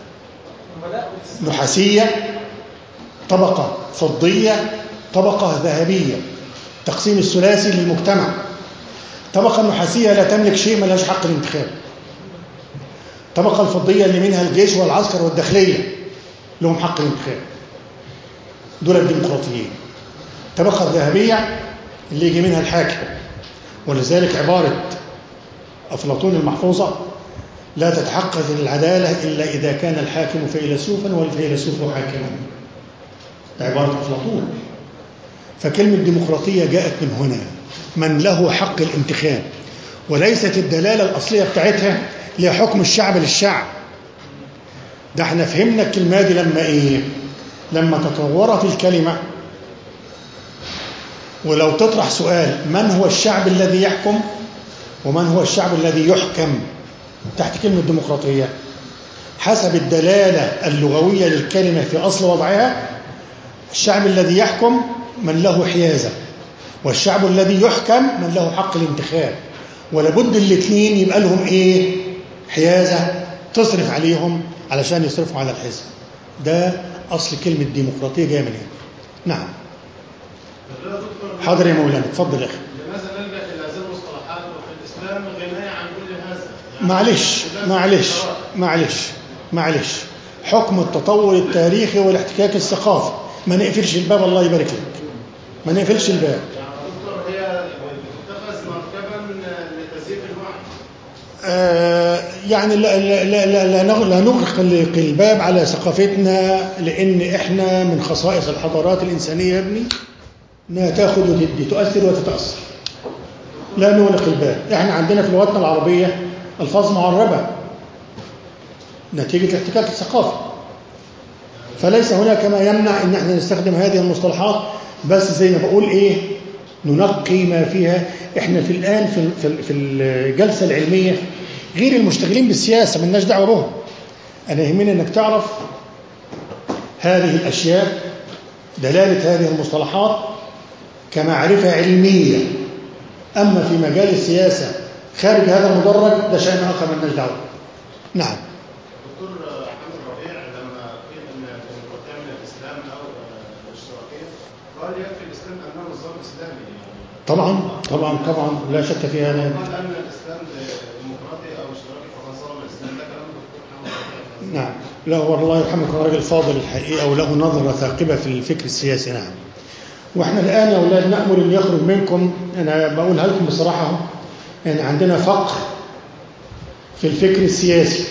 نحاسية طبقة فضية طبقة ذهبية تقسيم الثلاثي للمجتمع طبقة النحاسية لا تملك شيء ملهاش حق الانتخاب الطبقة الفضية اللي منها الجيش والعسكر والداخلية لهم حق الانتخاب دول الديمقراطيين الطبقة الذهبية اللي يجي منها الحاكم ولذلك عبارة أفلاطون المحفوظة لا تتحقق العدالة إلا إذا كان الحاكم فيلسوفا والفيلسوف حاكما عبارة أفلاطون فكلمة ديمقراطية جاءت من هنا من له حق الانتخاب وليست الدلالة الأصلية بتاعتها لحكم الشعب للشعب ده احنا فهمنا الكلمة دي لما ايه لما تطورت الكلمة ولو تطرح سؤال من هو الشعب الذي يحكم ومن هو الشعب الذي يحكم تحت كلمة ديمقراطية حسب الدلالة اللغوية للكلمة في أصل وضعها الشعب الذي يحكم من له حيازة والشعب الذي يحكم من له حق الانتخاب ولابد الاثنين يبقى لهم ايه حيازة تصرف عليهم علشان يصرفوا على الحزب ده أصل كلمة ديمقراطية جاية من هنا نعم حاضر يا مولانا اتفضل يا أخي لماذا نلجا الى هذه المصطلحات وفي الاسلام غنايه عن كل هذا؟ يعني معلش معلش معلش معلش حكم التطور التاريخي والاحتكاك الثقافي ما نقفلش الباب الله يبارك لك ما نقفلش الباب يعني دكتور هي بتتخذ مركبا لتزييف الوعي آه يعني لا, لا, لا, لا, لا, نغ- لا نغلق الباب على ثقافتنا لان احنا من خصائص الحضارات الانسانيه يا ابني انها تاخد وتدي تؤثر وتتاثر لا نغلق الباب احنا عندنا في لغتنا العربيه الفاظ معربه نتيجه الاحتكاك الثقافي فليس هناك ما يمنع ان احنا نستخدم هذه المصطلحات بس زي ما بقول ايه ننقي ما فيها احنا في الان في في في الجلسه العلميه غير المشتغلين بالسياسه مالناش دعوه بهم انا يهمني انك تعرف هذه الاشياء دلاله هذه المصطلحات كمعرفه علميه اما في مجال السياسه خارج هذا المدرج ده شان اخر مالناش دعوه نعم دكتور حمد الربيع لما قيل ان الديمقراطيه من الاسلام او الاشتراكيه قال يكفي الاسلام انه نظام اسلامي يعني طبعا طبعا طبعا لا شك في هذا قال ان الاسلام ديمقراطي او اشتراكي فقد صار من الاسلام ده كلام الدكتور حمد الربيع نعم لا هو الله يرحمه كان راجل فاضل الحقيقة وله نظرة ثاقبة في الفكر السياسي نعم واحنا الآن يا أولاد نأمل أن يخرج منكم أنا بقولها لكم بصراحة أهو، يعني عندنا فقر في الفكر السياسي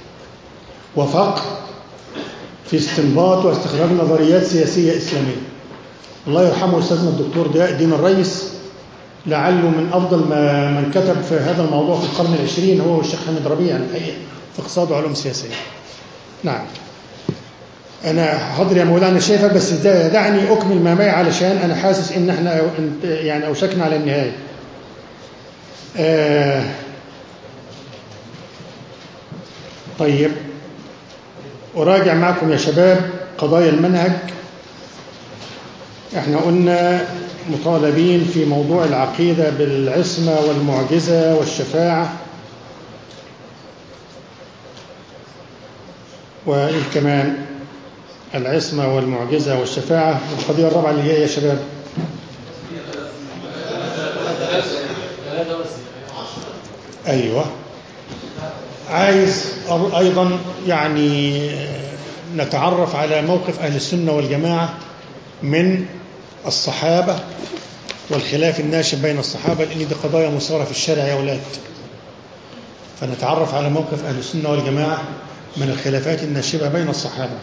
وفقر في استنباط واستخراج نظريات سياسية إسلامية الله يرحمه أستاذنا الدكتور ضياء الدين الرئيس لعله من أفضل ما من كتب في هذا الموضوع في القرن العشرين هو والشيخ حامد ربيع الحقيقة في اقتصاد وعلوم سياسية نعم أنا حاضر يا مولانا شايفك بس دا- دعني أكمل ما معي علشان أنا حاسس إن إحنا أو- يعني أوشكنا على النهاية آه طيب أراجع معكم يا شباب قضايا المنهج احنا قلنا مطالبين في موضوع العقيدة بالعصمة والمعجزة والشفاعة وإيه كمان العصمة والمعجزة والشفاعة القضية الرابعة اللي هي يا شباب أيوة عايز أر- أيضا يعني نتعرف على موقف أهل السنة والجماعة من الصحابة والخلاف الناشئ بين الصحابة لأن دي قضايا مثارة في الشارع يا أولاد فنتعرف على موقف أهل السنة والجماعة من الخلافات الناشئة بين الصحابة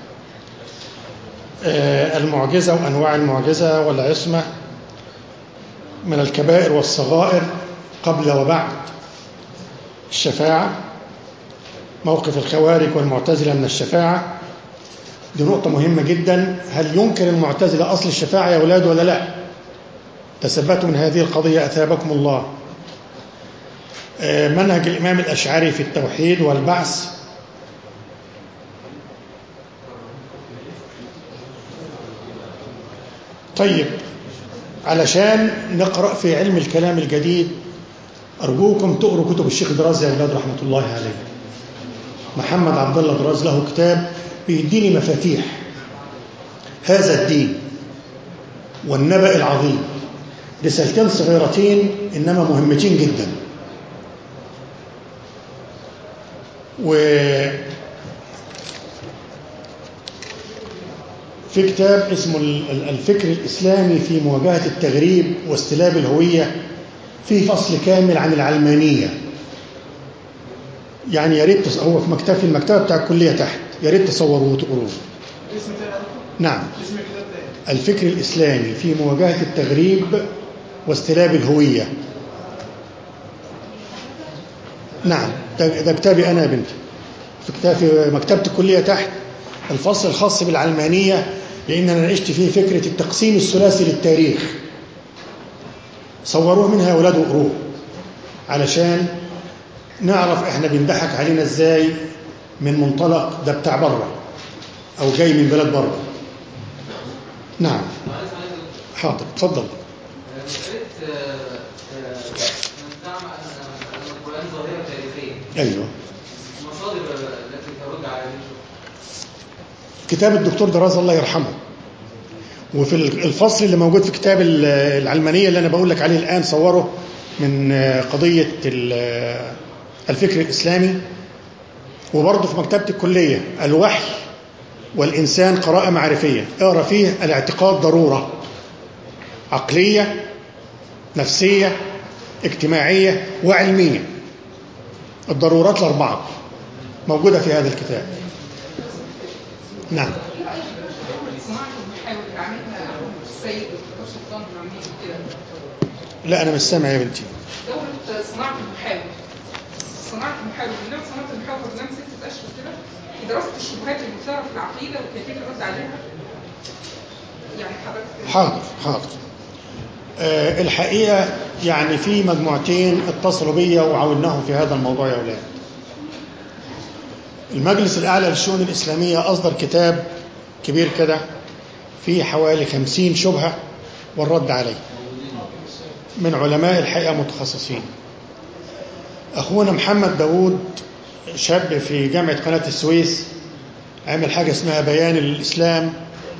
آه، المعجزة وأنواع المعجزة والعصمة من الكبائر والصغائر قبل وبعد الشفاعة موقف الخوارج والمعتزلة من الشفاعة دي نقطة مهمة جدا هل ينكر المعتزلة أصل الشفاعة يا أولاد ولا لا تثبتوا من هذه القضية أثابكم الله آه، منهج الإمام الأشعري في التوحيد والبعث طيب علشان نقرأ في علم الكلام الجديد أرجوكم تقروا كتب الشيخ دراز يا أولاد رحمة الله عليه محمد عبد الله دراز له كتاب بيديني مفاتيح هذا الدين والنبأ العظيم رسالتين صغيرتين إنما مهمتين جدا و في كتاب اسمه ال- الفكر الإسلامي في مواجهة التغريب واستلاب الهوية في فصل كامل عن العلمانية يعني يا ريت تص- هو في مكتب في المكتبة بتاع الكلية تحت يا ريت تصوروه وتقروه اسم تاني يا دكتور؟ نعم اسم الكتاب تاني الفكر الإسلامي في مواجهة التغريب واستلاب الهوية نعم ده ده كتابي أنا يا بنتي في كتاب في مكتبة الكلية تحت الفصل الخاص بالعلمانية لأن أنا ناقشت فيه فكرة التقسيم الثلاثي للتاريخ صوروه منها يا أولاد وقروه علشان نعرف احنا بينضحك علينا ازاي من منطلق ده بتاع بره او جاي من بلاد بره نعم حاضر اتفضل قريت من زعم ان ان القران ظاهره تاريخيه ايوه المصادر التي ترد على ذلك كتاب الدكتور دراز الله يرحمه وفي الفصل اللي موجود في كتاب ال- العلمانية اللي أنا بقول لك عليه الآن صوره من قضية ال- الفكر الإسلامي وبرضه في مكتبة الكلية الوحي والإنسان قراءة معرفية اقرأ فيه الاعتقاد ضرورة عقلية نفسية اجتماعية وعلمية الضرورات الأربعة موجودة في هذا الكتاب نعم صناعة المحاور اللي عاملها السيد الدكتور سلطان بن عميد كده لا أنا مش سامع يا بنتي دورة صناعة المحاور صناعة المحاور برنامج صناعة المحاور برنامج ستة أشهر كده في دراسة الشبهات المثارة في العقيدة وكيفية الرد عليها يعني حضرتك حاضر حاضر آه، الحقيقة يعني في مجموعتين اتصلوا بيا وعاوناهم في هذا الموضوع يا أولاد المجلس الأعلى للشؤون الإسلامية أصدر كتاب كبير كده فيه حوالي خمسين شبهة والرد عليه من علماء الحقيقة متخصصين أخونا محمد داوود شاب في جامعة قناة السويس عمل حاجة اسمها بيان الإسلام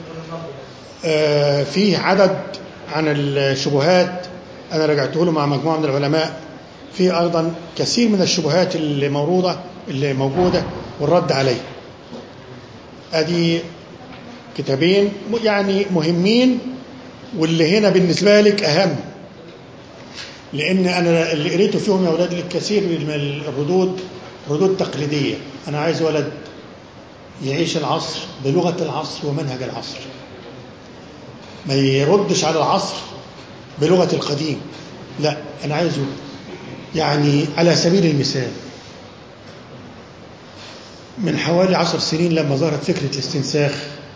آه، فيه عدد عن الشبهات أنا رجعته له مع مجموعة من العلماء فيه أيضا كثير من الشبهات اللي موجودة اللي موجودة والرد عليه أدي كتابين يعني مهمين واللي هنا بالنسبة لك أهم لأن أنا اللي قريته فيهم يا أولاد الكثير من الردود ردود تقليدية أنا عايز ولد يعيش العصر بلغة العصر ومنهج العصر ما يردش على العصر بلغة القديم لا أنا عايزه يعني على سبيل المثال من حوالي عشر سنين لما ظهرت فكرة الاستنساخ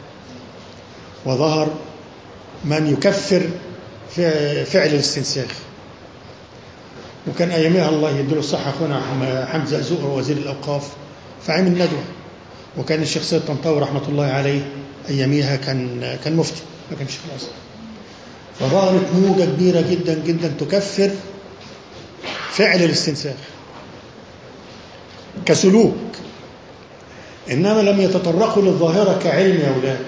وظهر من يكفر فع- فعل الاستنساخ وكان أيامها الله يديله الصحة أخونا حم- حمزة زهر وزير الأوقاف فعمل ندوة وكان الشيخ سيد طنطاوي رحمة الله عليه أياميها كان كان مفتي ما كانش في مصر فظهرت موجة كبيرة جدا جدا تكفر فعل الاستنساخ كسلوك إنما لم يتطرقوا للظاهرة كعلم يا أولاد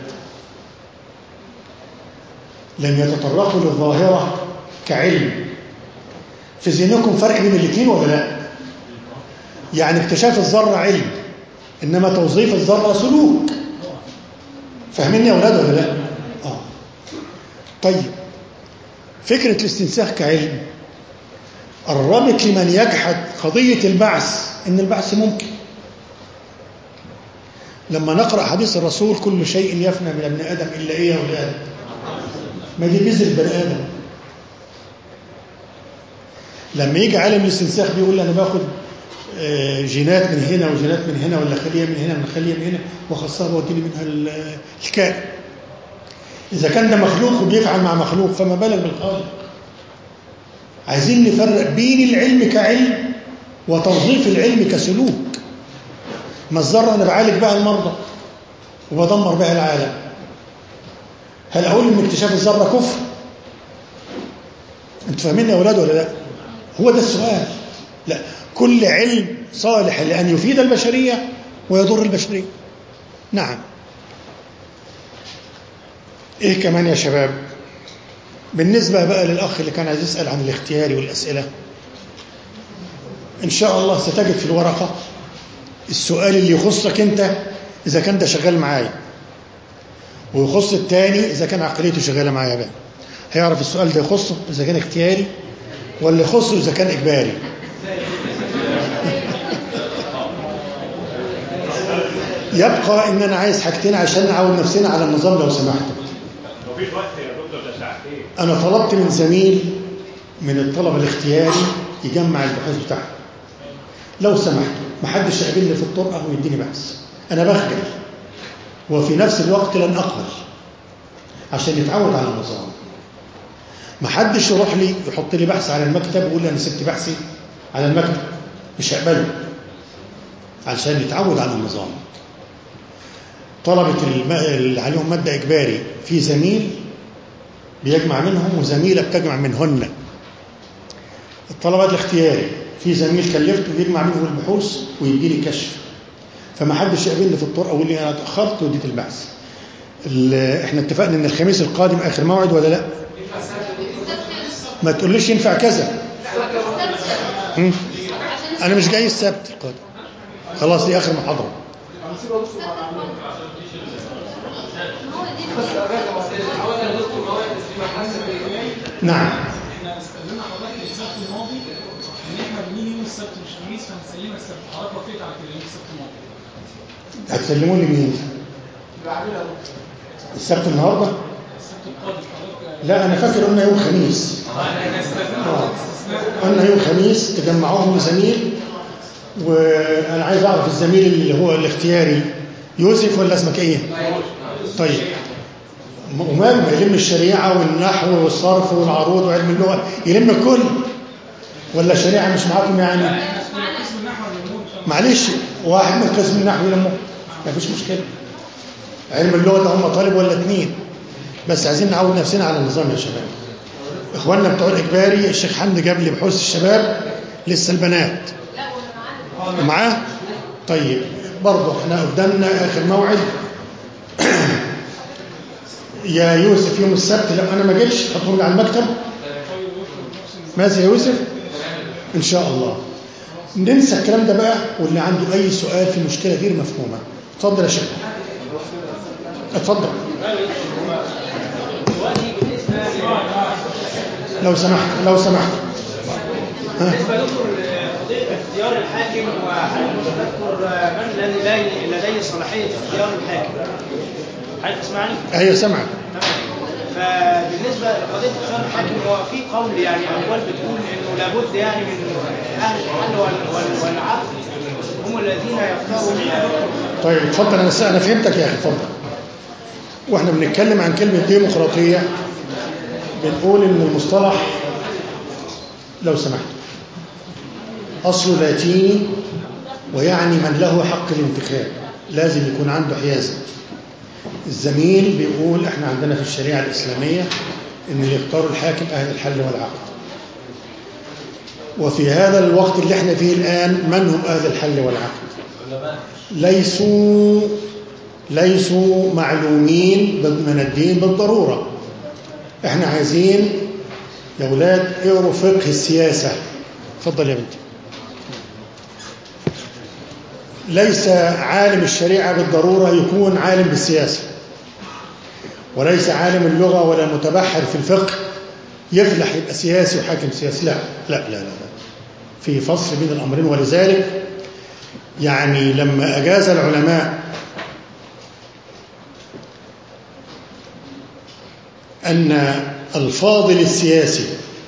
لم يتطرقوا للظاهرة كعلم في ذهنكم فرق بين الاثنين ولا لا يعني اكتشاف الذرة علم إنما توظيف الذرة سلوك فاهمين يا أولاد ولا لا آه. طيب فكرة الاستنساخ كعلم قربت لمن يجحد قضية البعث إن البعث ممكن لما نقرأ حديث الرسول كل شيء يفنى من ابن آدم إلا إيه يا أولاد ما دي بذر البني آدم لما يجي عالم الاستنساخ بيقول لي أنا باخد آه، جينات من هنا وجينات من هنا ولا خلية من هنا من خلية من هنا وخاصة واديني منها ال- الكائن إذا كان ده مخلوق وبيفعل مع مخلوق فما بالك بالخالق عايزين نفرق بين العلم كعلم وتوظيف العلم كسلوك ما الذرة أنا بعالج بها المرضى وبدمر بها العالم هل أقول إن اكتشاف الذرة كفر؟ أنتوا فاهمين يا أولاد ولا لا؟ هو ده السؤال لا كل علم صالح لأن يفيد البشرية ويضر البشرية نعم إيه كمان يا شباب بالنسبة بقى للأخ اللي كان عايز يسأل عن الاختياري والأسئلة إن شاء الله ستجد في الورقة السؤال اللي يخصك أنت إذا كان ده شغال معايا ويخص التاني إذا كان عقليته شغالة معايا بقى هيعرف السؤال ده يخصه إذا كان اختياري ولا يخصه إذا كان إجباري يبقى إن أنا عايز حاجتين عشان نعود نفسنا على النظام لو سمحتوا مفيش وقت يا دكتور ده ساعتين أنا طلبت من زميل من الطلبة الاختياري يجمع البحوث بتاعته لو سمحت محدش يقابلني في الطرقة ويديني بحث أنا بخجل وفي نفس الوقت لن أقبل عشان يتعود على النظام محدش يروح لي يحط لي بحث على المكتب ويقول لي أنا سبت بحثي على المكتب مش هقبله عشان يتعود على النظام طلبة الم- اللي عليهم مادة إجباري في زميل بيجمع منهم وزميلة بتجمع منهن الطلبات الاختياري في زميل كلفته يجمع منهم البحوث ويديني كشف فما حدش يقابلني في الطرقه ويقول لي انا اتاخرت واديت البحث ال- احنا اتفقنا ان الخميس القادم اخر موعد ولا لا ما تقوليش ينفع كذا هم؟ انا مش جاي السبت القادم خلاص دي اخر محاضره حاول يا دكتور مواد في محاسب نعم احنا استخدمنا حضرتك السبت الماضي ان احنا بنيجي يوم السبت مش الخميس فنسلمها السبت حضرتك وافقت على كده يوم السبت الماضي هتسلموا لي مين السبت النهارده السبت القادم حضرتك لا انا فاكر قلنا يوم خميس احنا استخدمنا حضرتك استثناء قلنا يوم خميس تجمعوهم زميل وانا عايز اعرف الزميل اللي هو الاختياري يوسف ولا اسمك ايه طيب وماله ما يلم الشريعه والنحو والصرف والعروض وعلم اللغه يلم الكل ولا الشريعه مش معاكم يعني احنا في قسم النحو والعلوم معلش واحد من قسم النحو يلمه ما فيش مشكله علم اللغه ده هم طالب ولا اتنين بس عايزين نعود نفسنا على النظام يا شباب اخواننا بتوع الاجباري الشيخ حمدي جاب لي بحوث الشباب لسه البنات معاه طيب برضه احنا قدامنا اخر موعد يا يوسف يوم السبت لو انا ما جيتش هتخرج على المكتب ماشي يا يوسف ان شاء الله ننسى الكلام ده بقى واللي عنده اي سؤال في مشكله غير مفهومه اتفضل يا شيخ اتفضل لو سمحت لو سمحت ها بالنسبه لكم قضيه اختيار الحاكم وحضرتك تذكر من الذي لديه لديه صلاحيه اختيار الحاكم حضرتك تسمعني؟ ايوه سمعك تمام فبالنسبه لقضيه اختيار الحاكم هو في قول يعني اقوال بتقول انه لابد يعني من اهل الحل وال- وال- والعقل هم الذين يختاروا طيب اتفضل انا انا فهمتك يا اخي اتفضل واحنا بنتكلم عن كلمه ديمقراطيه بنقول ان المصطلح لو سمحت اصله لاتيني ويعني من له حق الانتخاب لازم يكون عنده حيازه الزميل بيقول احنا عندنا في الشريعه الاسلاميه ان اللي يختاروا الحاكم اهل الحل والعقد وفي هذا الوقت اللي احنا فيه الان من هم اهل الحل والعقد ليسوا ليسوا معلومين من الدين بالضرورة احنا عايزين يا اولاد اقروا فقه السياسة اتفضل يا بنتي ليس عالم الشريعة بالضرورة يكون عالم بالسياسة وليس عالم اللغة ولا متبحر في الفقه يفلح يبقى سياسي وحاكم سياسي لا لا لا لا, لا. في فصل بين الأمرين ولذلك يعني لما أجاز العلماء أن الفاضل السياسي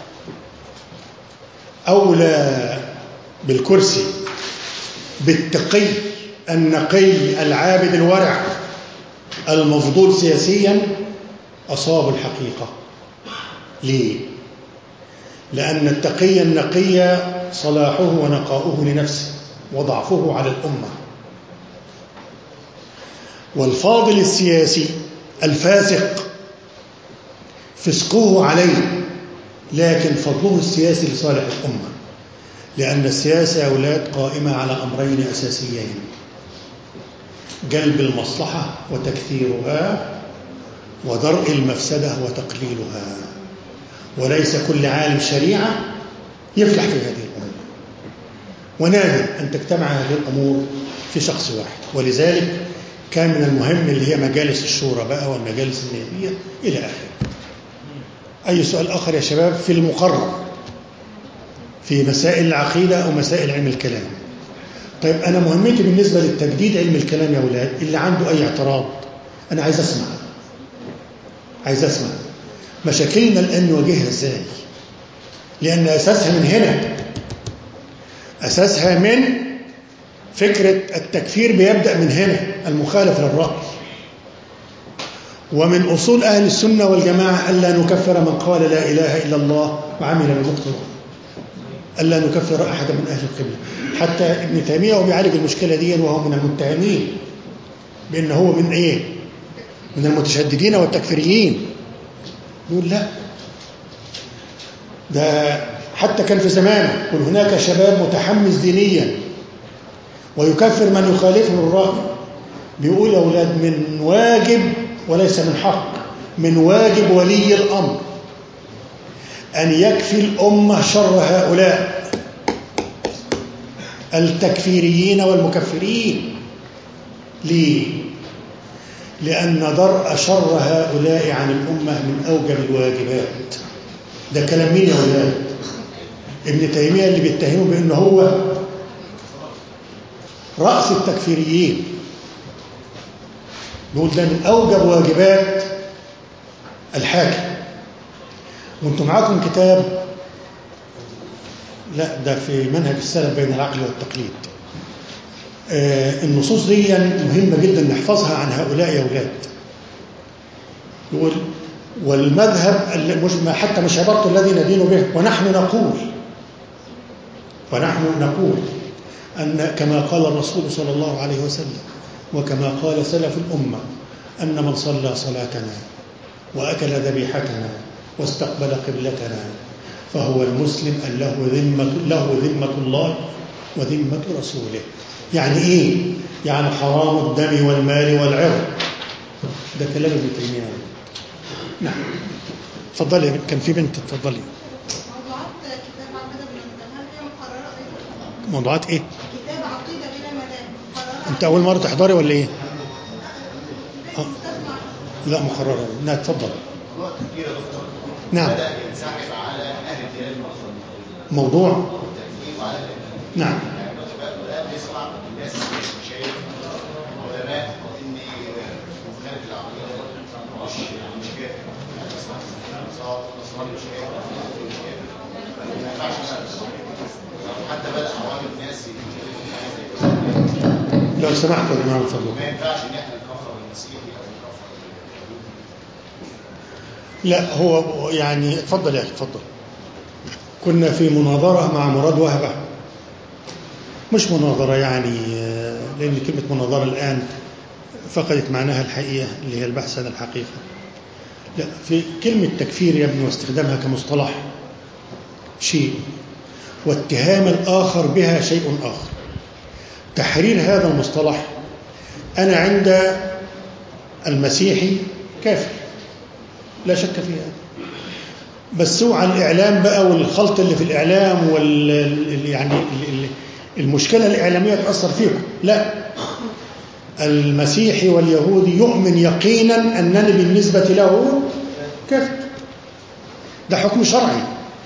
أولى بالكرسي بالتقي النقي العابد الورع المفضول سياسيا أصاب الحقيقة ليه؟ لأن التقي النقي صلاحه ونقاؤه لنفسه وضعفه على الأمة والفاضل السياسي الفاسق فسقه عليه لكن فضله السياسي لصالح الأمة لأن السياسة يا أولاد قائمة على أمرين أساسيين جلب المصلحة وتكثيرها ودرء المفسدة وتقليلها وليس كل عالم شريعة يفلح في هذه الأمور ونادر أن تجتمع هذه الأمور في شخص واحد ولذلك كان من المهم اللي هي مجالس الشورى بقى والمجالس النيابية إلى آخره أي سؤال آخر يا شباب في المقرر في مسائل العقيدة أو مسائل علم الكلام طيب أنا مهمتي بالنسبة للتجديد علم الكلام يا أولاد اللي عنده أي اعتراض أنا عايز أسمع عايز أسمع مشاكلنا الآن نواجهها إزاي لأن أساسها من هنا أساسها من فكرة التكفير بيبدأ من هنا المخالف للرأي ومن أصول أهل السنة والجماعة ألا نكفر من قال لا إله إلا الله وعمل بمقتضى ألا نكفر أحدا من أهل القبلة حتى ابن تيمية هو بيعالج المشكلة دي وهو من المتهمين بأن هو من إيه؟ من المتشددين والتكفيريين يقول لا ده حتى كان في زمانه يقول هناك شباب متحمس دينيا ويكفر من يخالفه الرأي بيقول يا أولاد من واجب وليس من حق من واجب ولي الأمر أن يكفي الأمة شر هؤلاء التكفيريين والمكفرين ليه؟ لأن درء شر هؤلاء عن الأمة من أوجب الواجبات ده كلام مين يا أولاد؟ ابن تيمية اللي بيتهمه بأنه هو رأس التكفيريين نقول ده من أوجب واجبات الحاكم وانتم معاكم كتاب لا ده في منهج السلف بين العقل والتقليد آه النصوص دي مهمة جدا نحفظها عن هؤلاء يا أولاد يقول والمذهب مش حتى مش عبارته الذي ندين به ونحن نقول ونحن نقول أن كما قال الرسول صلى الله عليه وسلم وكما قال سلف الأمة أن من صلى صلاتنا وأكل ذبيحتنا واستقبل قبلتنا فهو المسلم أن له ذمة, له ذمة الله وذمة رسوله يعني إيه؟ يعني حرام الدم والمال والعرض ده كلام ابن تيمية نعم اتفضلي كان في بنت اتفضلي موضوعات كتاب عقيدة بلا مدام هل هي مقررة أيضا؟ موضوعات ايه كتاب عقيدة بلا مدام مقررة انت اول مره تحضري ولا ايه آه. مستثمر لا مقرره لا اتفضل موضوع التفكير يا دكتور نعم بدأ ينسحب على أهل الديانات المصرية موضوع التفكير وعلى الدين. نعم يعني دلوقتي بقى بدأت نسمع الناس شايف علماء إن مخالف العقيدة مش مش كافر يعني نسمع نصارى نصراني مش كافر يهودي مش كافر ما ينفعش بقى. حتى بدأ عوام الناس يتكلموا في حاجة زي كده لو سمحت يا جماعه من فضلكم ما ينفعش إن احنا نكفر المسيحي أو نكفر اليهودي لا هو يعني اتفضل يا اخي اتفضل كنا في مناظرة مع مراد وهبة مش مناظرة يعني آه، لأن كلمة مناظرة الآن فقدت معناها الحقيقة اللي هي البحث عن الحقيقة لا في كلمة تكفير يا ابني واستخدامها كمصطلح شيء واتهام الآخر بها شيء آخر تحرير هذا المصطلح أنا عند المسيحي كافر لا شك في هذا بس هو على الإعلام بقى والخلط اللي في الإعلام وال ال- يعني ال- ال- المشكلة الإعلامية تأثر فيكم لا المسيحي واليهودي يؤمن يقينا أنني بالنسبة له كافر ده حكم شرعي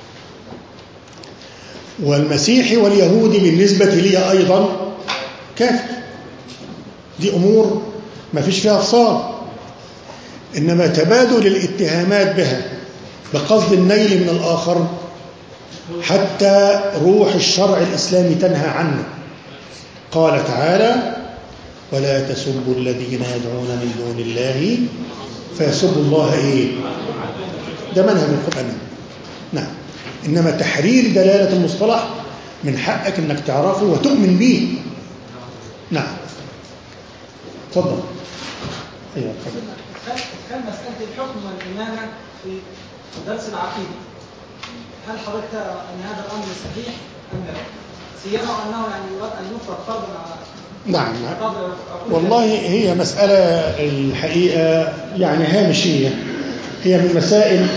والمسيحي واليهودي بالنسبة لي أيضا كافر دي أمور ما فيش فيها فصال إنما تبادل الاتهامات بها بقصد النيل من الآخر حتى روح الشرع الإسلامي تنهى عنه قال تعالى ولا تسبوا الذين يدعون من دون الله فيسبوا الله إيه ده منهج القرآن نعم إنما تحرير دلالة المصطلح من حقك انك تعرفه وتؤمن به نعم اتفضل ايوه اتفضل كان كان مسألة الحكم والإمامة في درس العقيدة هل حضرتك ترى أن هذا الأمر صحيح أم لا؟ سيما أنه يعني يراد أن يفرض فرضا على نعم نعم قدر أقول والله هي مسألة الحقيقة يعني هامشية هي من مسائل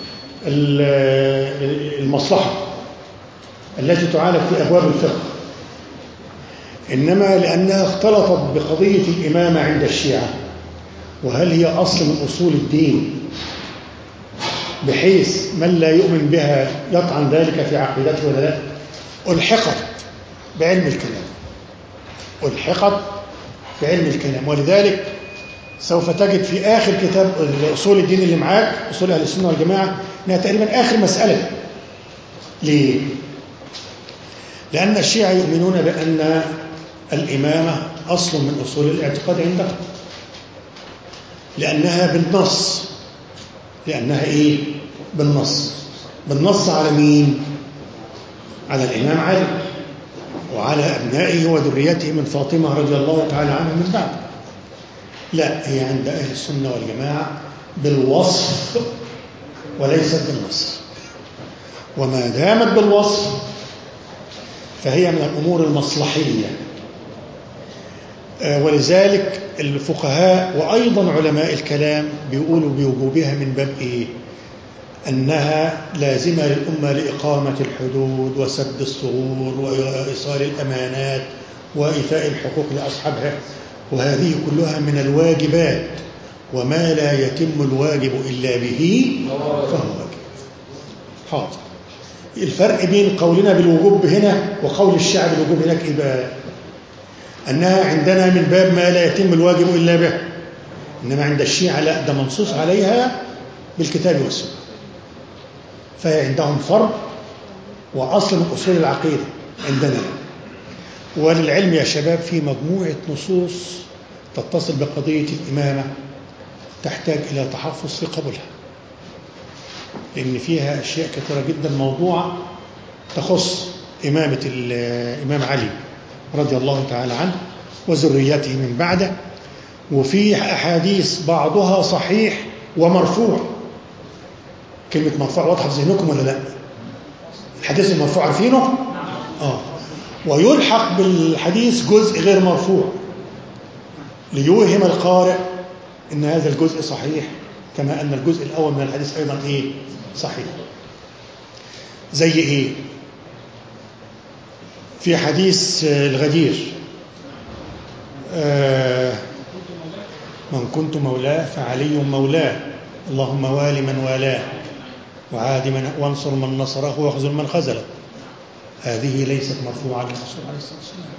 ال- المصلحة التي تعالج في أبواب الفقه إنما لأنها اختلطت بقضية الإمامة عند الشيعة وهل هي أصل من أصول الدين بحيث من لا يؤمن بها يطعن ذلك في عقيدته ولا لا ألحقت بعلم الكلام ألحقت بعلم الكلام ولذلك سوف تجد في آخر كتاب أصول الدين اللي معاك أصول أهل السنة والجماعة إنها تقريبا آخر مسألة ليه؟ لأن الشيعة يؤمنون بأن الإمامة أصل من أصول الاعتقاد عندهم لأنها بالنص لأنها إيه؟ بالنص بالنص على مين؟ على الإمام علي وعلى أبنائه وذريته من فاطمة رضي الله تعالى عنها من بعد لا هي عند أهل السنة والجماعة بالوصف وليست بالنص وما دامت بالوصف فهي من الأمور المصلحية آه، ولذلك الفقهاء وأيضا علماء الكلام بيقولوا بوجوبها من باب إيه؟ أنها لازمة للأمة لإقامة الحدود وسد الثغور وإيصال الأمانات وإيفاء الحقوق لأصحابها وهذه كلها من الواجبات وما لا يتم الواجب إلا به فهو واجب حاضر الفرق بين قولنا بالوجوب هنا وقول الشعب بالوجوب هناك إيه بقى؟ أنها عندنا من باب ما لا يتم الواجب إلا به إنما عند الشيعة لا ده منصوص عليها بالكتاب والسنة فهي عندهم فرض وأصل من أصول العقيدة عندنا وللعلم يا شباب في مجموعة نصوص تتصل بقضية الإمامة تحتاج إلى تحفظ في قبولها لأن فيها أشياء كثيرة جدا موضوعة تخص إمامة الإمام علي رضي الله تعالى عنه وذريته من بعده وفي أحاديث بعضها صحيح ومرفوع كلمة مرفوع واضحة في ذهنكم ولا لا؟ الحديث المرفوع عارفينه؟ آه ويلحق بالحديث جزء غير مرفوع ليوهم القارئ ان هذا الجزء صحيح كما ان الجزء الاول من الحديث ايضا ايه صحيح زي ايه في حديث الغدير آه من كنت مولاه فعلي مولاه اللهم وال من والاه وعاد من وانصر من نصره واخذل من خذله هذه ليست مرفوعة للرسول عليه الصلاة والسلام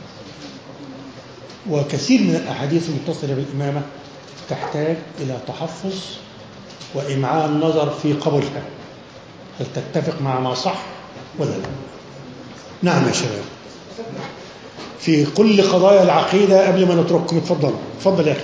وكثير من الأحاديث المتصلة بالإمامة تحتاج إلى تحفظ وإمعاء النظر في قبولها هل تتفق مع ما صح ولا لا نعم يا شباب في كل قضايا العقيدة قبل ما نترككم اتفضلوا اتفضل يا أخي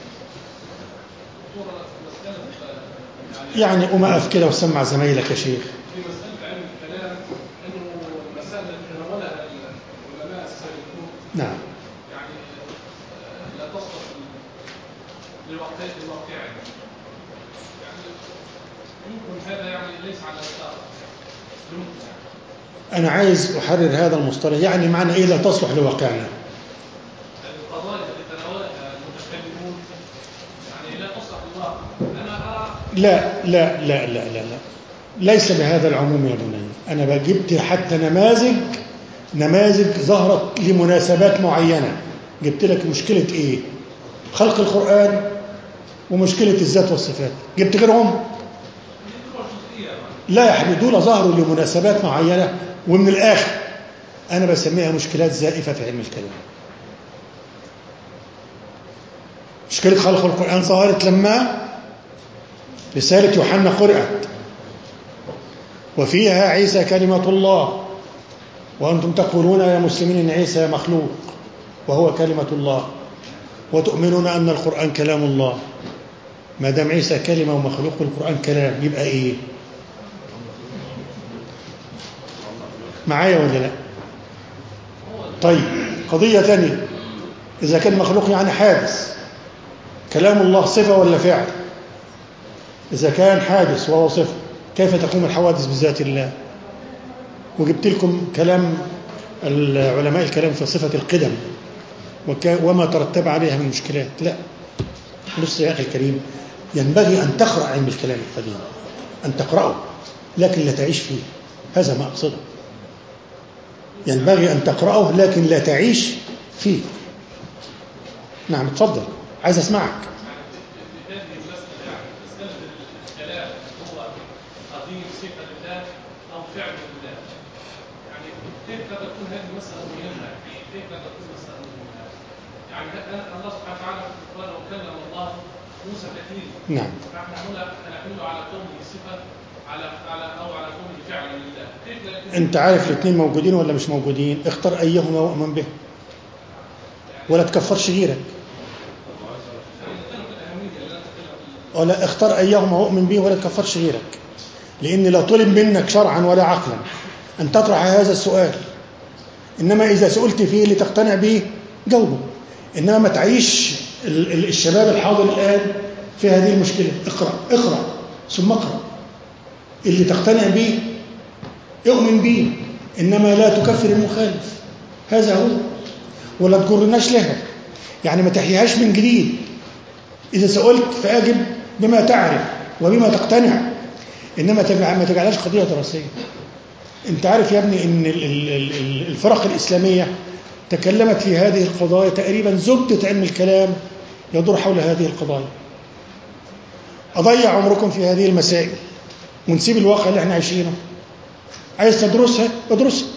يعني قوم أقف كده وسمع زمايلك يا شيخ في مسألة علم الكلام أنه مسألة تناولها العلماء السابقون نعم يعني لا تصلح لواقع لواقع يعني يمكن هذا يعني ليس على الإطلاق يمكن يعني أنا عايز أحرر هذا المصطلح يعني معنى إيه لا تصلح لواقعنا القضايا التي تناولها المتكلمون يعني لا تصلح للواقع أنا أرى لا لا لا لا لا لا ليس بهذا العموم يا بني أنا جبت حتى نماذج نماذج ظهرت لمناسبات معينة جبت لك مشكلة إيه خلق القرآن ومشكلة الذات والصفات جبت غيرهم لا يا حبيبي دول ظهروا لمناسبات معينة ومن الآخر أنا بسميها مشكلات زائفة في علم الكلام مشكلة خلق القرآن ظهرت لما رسالة يوحنا قرأت وفيها عيسى كلمة الله وأنتم تقولون يا مسلمين إن عيسى مخلوق وهو كلمة الله وتؤمنون أن القرآن كلام الله ما دام عيسى كلمة ومخلوق والقرآن كلام يبقى إيه معايا ولا لا طيب قضية ثانية إذا كان مخلوق يعني حادث كلام الله صفة ولا فعل إذا كان حادث وهو صفة كيف تقوم الحوادث بذات الله وجبت لكم كلام العلماء الكلام في صفة القدم وك- وما ترتب عليها من مشكلات لا بص يا أخي الكريم ينبغي أن تقرأ علم الكلام القديم أن تقرأه لكن لا تعيش فيه هذا ما أقصده ينبغي أن تقرأه لكن لا تعيش فيه نعم اتفضل عايز أسمعك في هذه المسألة يعني مسألة الكلام هو قديم صفة لله أو فعل لله يعني كيف لا تكون هذه مسألة مهمة كيف لا تكون مسألة مهمة يعني أنا- الله سبحانه وتعالى في القرآن وكلم الله موسى كثير نعم فاحنا هنا نحمله على كونه صفة على على أو على كونه فعلا لله كيف لا يكون أنت عارف الاثنين موجودين ولا مش موجودين اختر أيهما وأمن به ولا تكفرش غيرك ولا اختار أيهما وأؤمن به ولا تكفرش غيرك لأن لا طلب منك شرعا ولا عقلا أن تطرح هذا السؤال إنما إذا سئلت فيه لتقتنع به جاوبه إنما ما تعيش ال- ال- الشباب الحاضر الآن في هذه المشكلة اقرأ اقرأ ثم اقرأ اللي تقتنع به اؤمن به إنما لا تكفر المخالف هذا هو ولا تجرناش لها يعني ما تحييهاش من جديد إذا سئلت فأجب بما تعرف وبما تقتنع إنما تجعل ما تجعلهاش قضية دراسية أنت عارف يا ابني إن ال- ال- ال- الفرق الإسلامية تكلمت في هذه القضايا تقريبا زبدة علم الكلام يدور حول هذه القضايا أضيع عمركم في هذه المسائل ونسيب الواقع اللي احنا عايشينه عايز تدرسها ادرسها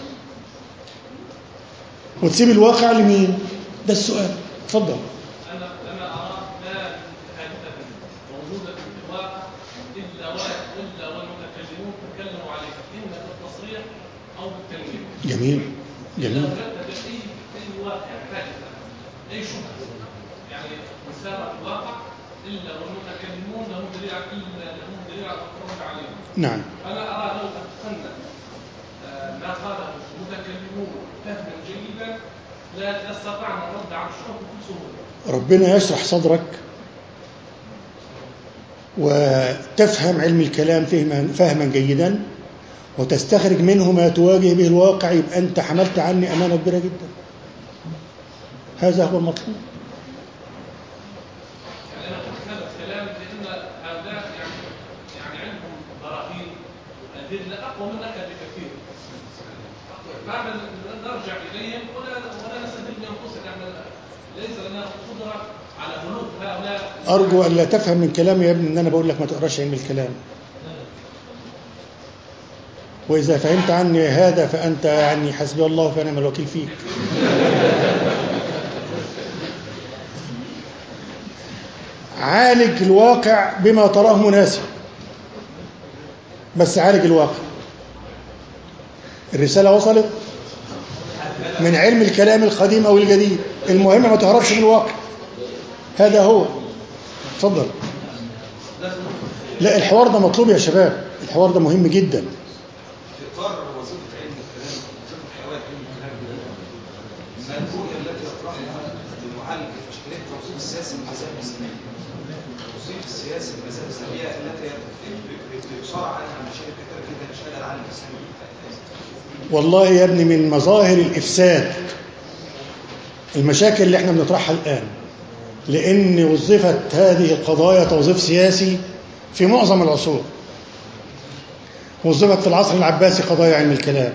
وتسيب الواقع لمين ده السؤال اتفضل أنا أنا أرى ما حادثة موجودة في الواقع إلا و- إلا والمتكلمون تكلموا عليها إما بالتصريح أو بالتنوير. جميل إذا جميل وجدت أي أي واقع حادثة أي شبهة يعني مسارة الواقع إلا والمتكلمون لهم دليل على إلا لهم دليل على الخروج عليه. نعم أنا أرى لو أتقنا آه، ما قاله المتكلمون فهما جيدا لا لاستطعنا الرد على الشبهة بكل سهولة. ربنا يشرح صدرك وتفهم علم الكلام فهما, فهما جيدا وتستخرج منه ما تواجه به الواقع يبقى أنت حملت عني أمانة كبيرة جدا هذا هو المطلوب يعني انا قلت هذا الكلام لان هؤلاء يعني يعني عندهم براهين ادله اقوى من احد بكثير فاحنا نرجع اليهم ولا ولا نستدل بانفسنا احنا ليس لنا قدره على بلوغ هؤلاء أرجو أن لا تفهم من كلامي يا ابني أن أنا بقول لك ما تقراش علم الكلام وإذا فهمت عني هذا فأنت يعني حسبي الله ونعم الوكيل فيك عالج الواقع بما تراه مناسب بس عالج الواقع الرسالة وصلت من علم الكلام القديم أو الجديد المهم ما تهربش من الواقع هذا هو اتفضل لا الحوار ده مطلوب يا شباب الحوار ده مهم جدا في اطار وظيفه علم الكلام وظيفه حيوان علم الكلام ما الرؤيه التي يطرحها المعالج في اشكاليه التوظيف السياسي من المذاهب الاسلاميه التوظيف السياسي من المذاهب الاسلاميه التي يصار عنها مشاكل كثيره جدا اشكال العالم الاسلامي والله يا ابني من مظاهر الإفساد المشاكل اللي احنا بنطرحها الآن لأن وظفت هذه القضايا توظيف سياسي في معظم العصور وظفت في العصر العباسي قضايا علم الكلام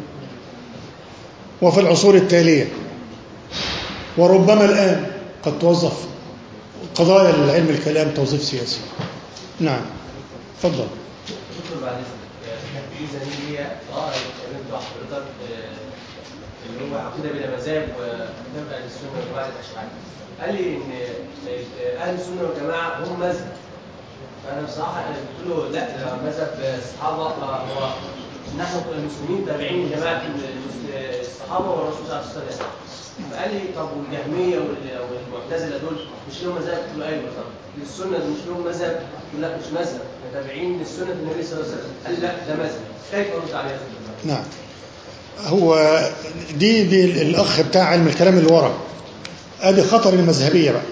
وفي العصور التالية وربما الآن قد توظف قضايا علم الكلام توظيف سياسي نعم تفضل دكتور بعد اذنك كان في زميلي قائد اتكلمت مع حضرتك آه، اللي هو عقيده بلا مذاهب وتبع للسنه والجماعه الاشاعره قال لي ان آه، اهل السنه والجماعه هم مذهب فانا بصراحه قلت له لا ده مذهب الصحابه آه، هو نحن المسلمين تابعين لجماعه المس- الصحابه والرسول صلى الله عليه وسلم فقال لي طب والجهميه وال- والمعتزله دول مش لهم مذهب؟ قلت له ايوه طب السنه دول مش لهم مذهب؟ قلت له لا مش مذهب احنا تابعين لسنه النبي صلى الله عليه وسلم قال لي لا ده مذهب كيف ارد عليه؟ نعم هو دي دي الاخ بتاع علم الكلام اللي ورا ادي خطر المذهبيه بقى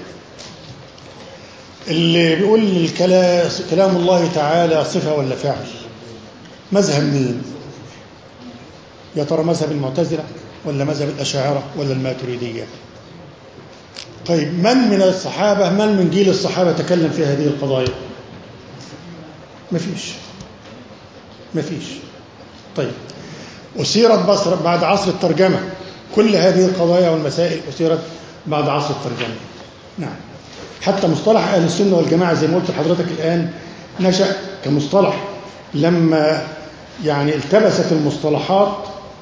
اللي بيقول الكلام كلام الله تعالى صفه ولا فعل مذهب مين يا ترى مذهب المعتزله ولا مذهب الاشاعره ولا الماتريديه طيب من من الصحابه من من جيل الصحابه تكلم في هذه القضايا مفيش مفيش طيب أثيرت بصر بعد عصر الترجمة كل هذه القضايا والمسائل أثيرت بعد عصر الترجمة نعم حتى مصطلح أهل السنة والجماعة زي ما قلت لحضرتك الآن نشأ كمصطلح لما يعني التبست المصطلحات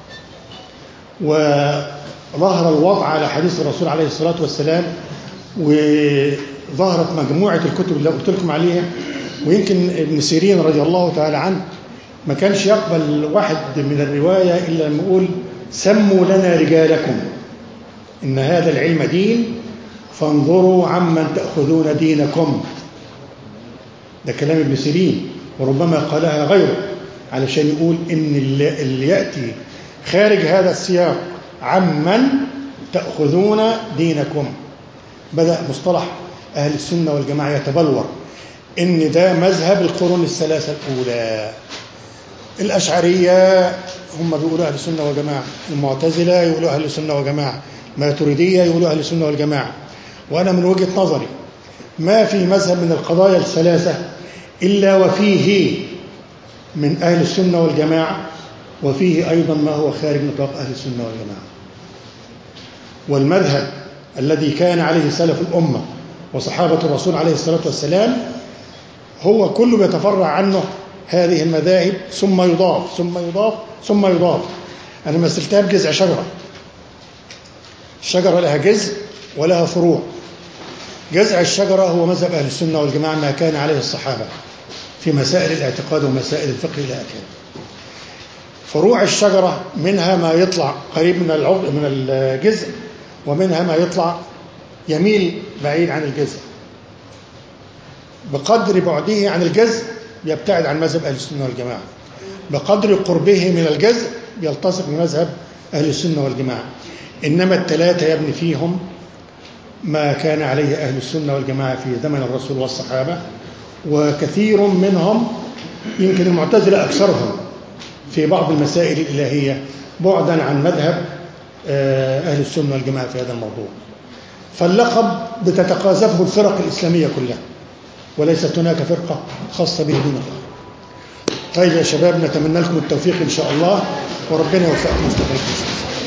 وظهر الوضع على حديث الرسول عليه الصلاة والسلام وظهرت مجموعة الكتب اللي قلت لكم عليها ويمكن ابن سيرين رضي الله تعالى عنه ما كانش يقبل واحد من الرواية إلا لما يقول سموا لنا رجالكم إن هذا العلم دين فانظروا عمن تأخذون دينكم ده كلام ابن سيرين وربما قالها غيره علشان يقول إن اللي, اللي يأتي خارج هذا السياق عمن تأخذون دينكم بدأ مصطلح أهل السنة والجماعة يتبلور إن ده مذهب القرون الثلاثة الأولى الأشعرية هم بيقولوا أهل السنة والجماعة المعتزلة يقولوا أهل السنة والجماعة ماتريدية يقولوا أهل السنة والجماعة وأنا من وجهة نظري ما في مذهب من القضايا الثلاثة إلا وفيه من أهل السنة والجماعة وفيه أيضا ما هو خارج نطاق أهل السنة والجماعة والمذهب الذي كان عليه سلف الأمة وصحابة الرسول عليه الصلاة والسلام هو كله بيتفرع عنه هذه المذاهب ثم يضاف ثم يضاف ثم يضاف أنا مثلتها بجذع شجرة الشجرة لها جذع ولها فروع جذع الشجرة هو مذهب أهل السنة والجماعة ما كان عليه الصحابة في مسائل الاعتقاد ومسائل الفقه إلى آخره فروع الشجرة منها ما يطلع قريب من العض من الجذع ومنها ما يطلع يميل بعيد عن الجذع بقدر بعده عن الجذع يبتعد عن مذهب أهل السنة والجماعة بقدر قربه من الجذع يلتصق بمذهب أهل السنة والجماعة إنما الثلاثة يبني فيهم ما كان عليه أهل السنة والجماعة في زمن الرسول والصحابة وكثير منهم يمكن المعتزلة أكثرهم في بعض المسائل الإلهية بعدا عن مذهب أهل السنة والجماعة في هذا الموضوع فاللقب بتتقاذفه الفرق الإسلامية كلها وليست هناك فرقة خاصة به دون الله طيب يا شباب نتمنى لكم التوفيق إن شاء الله وربنا يوفقكم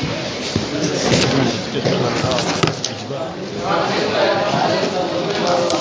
في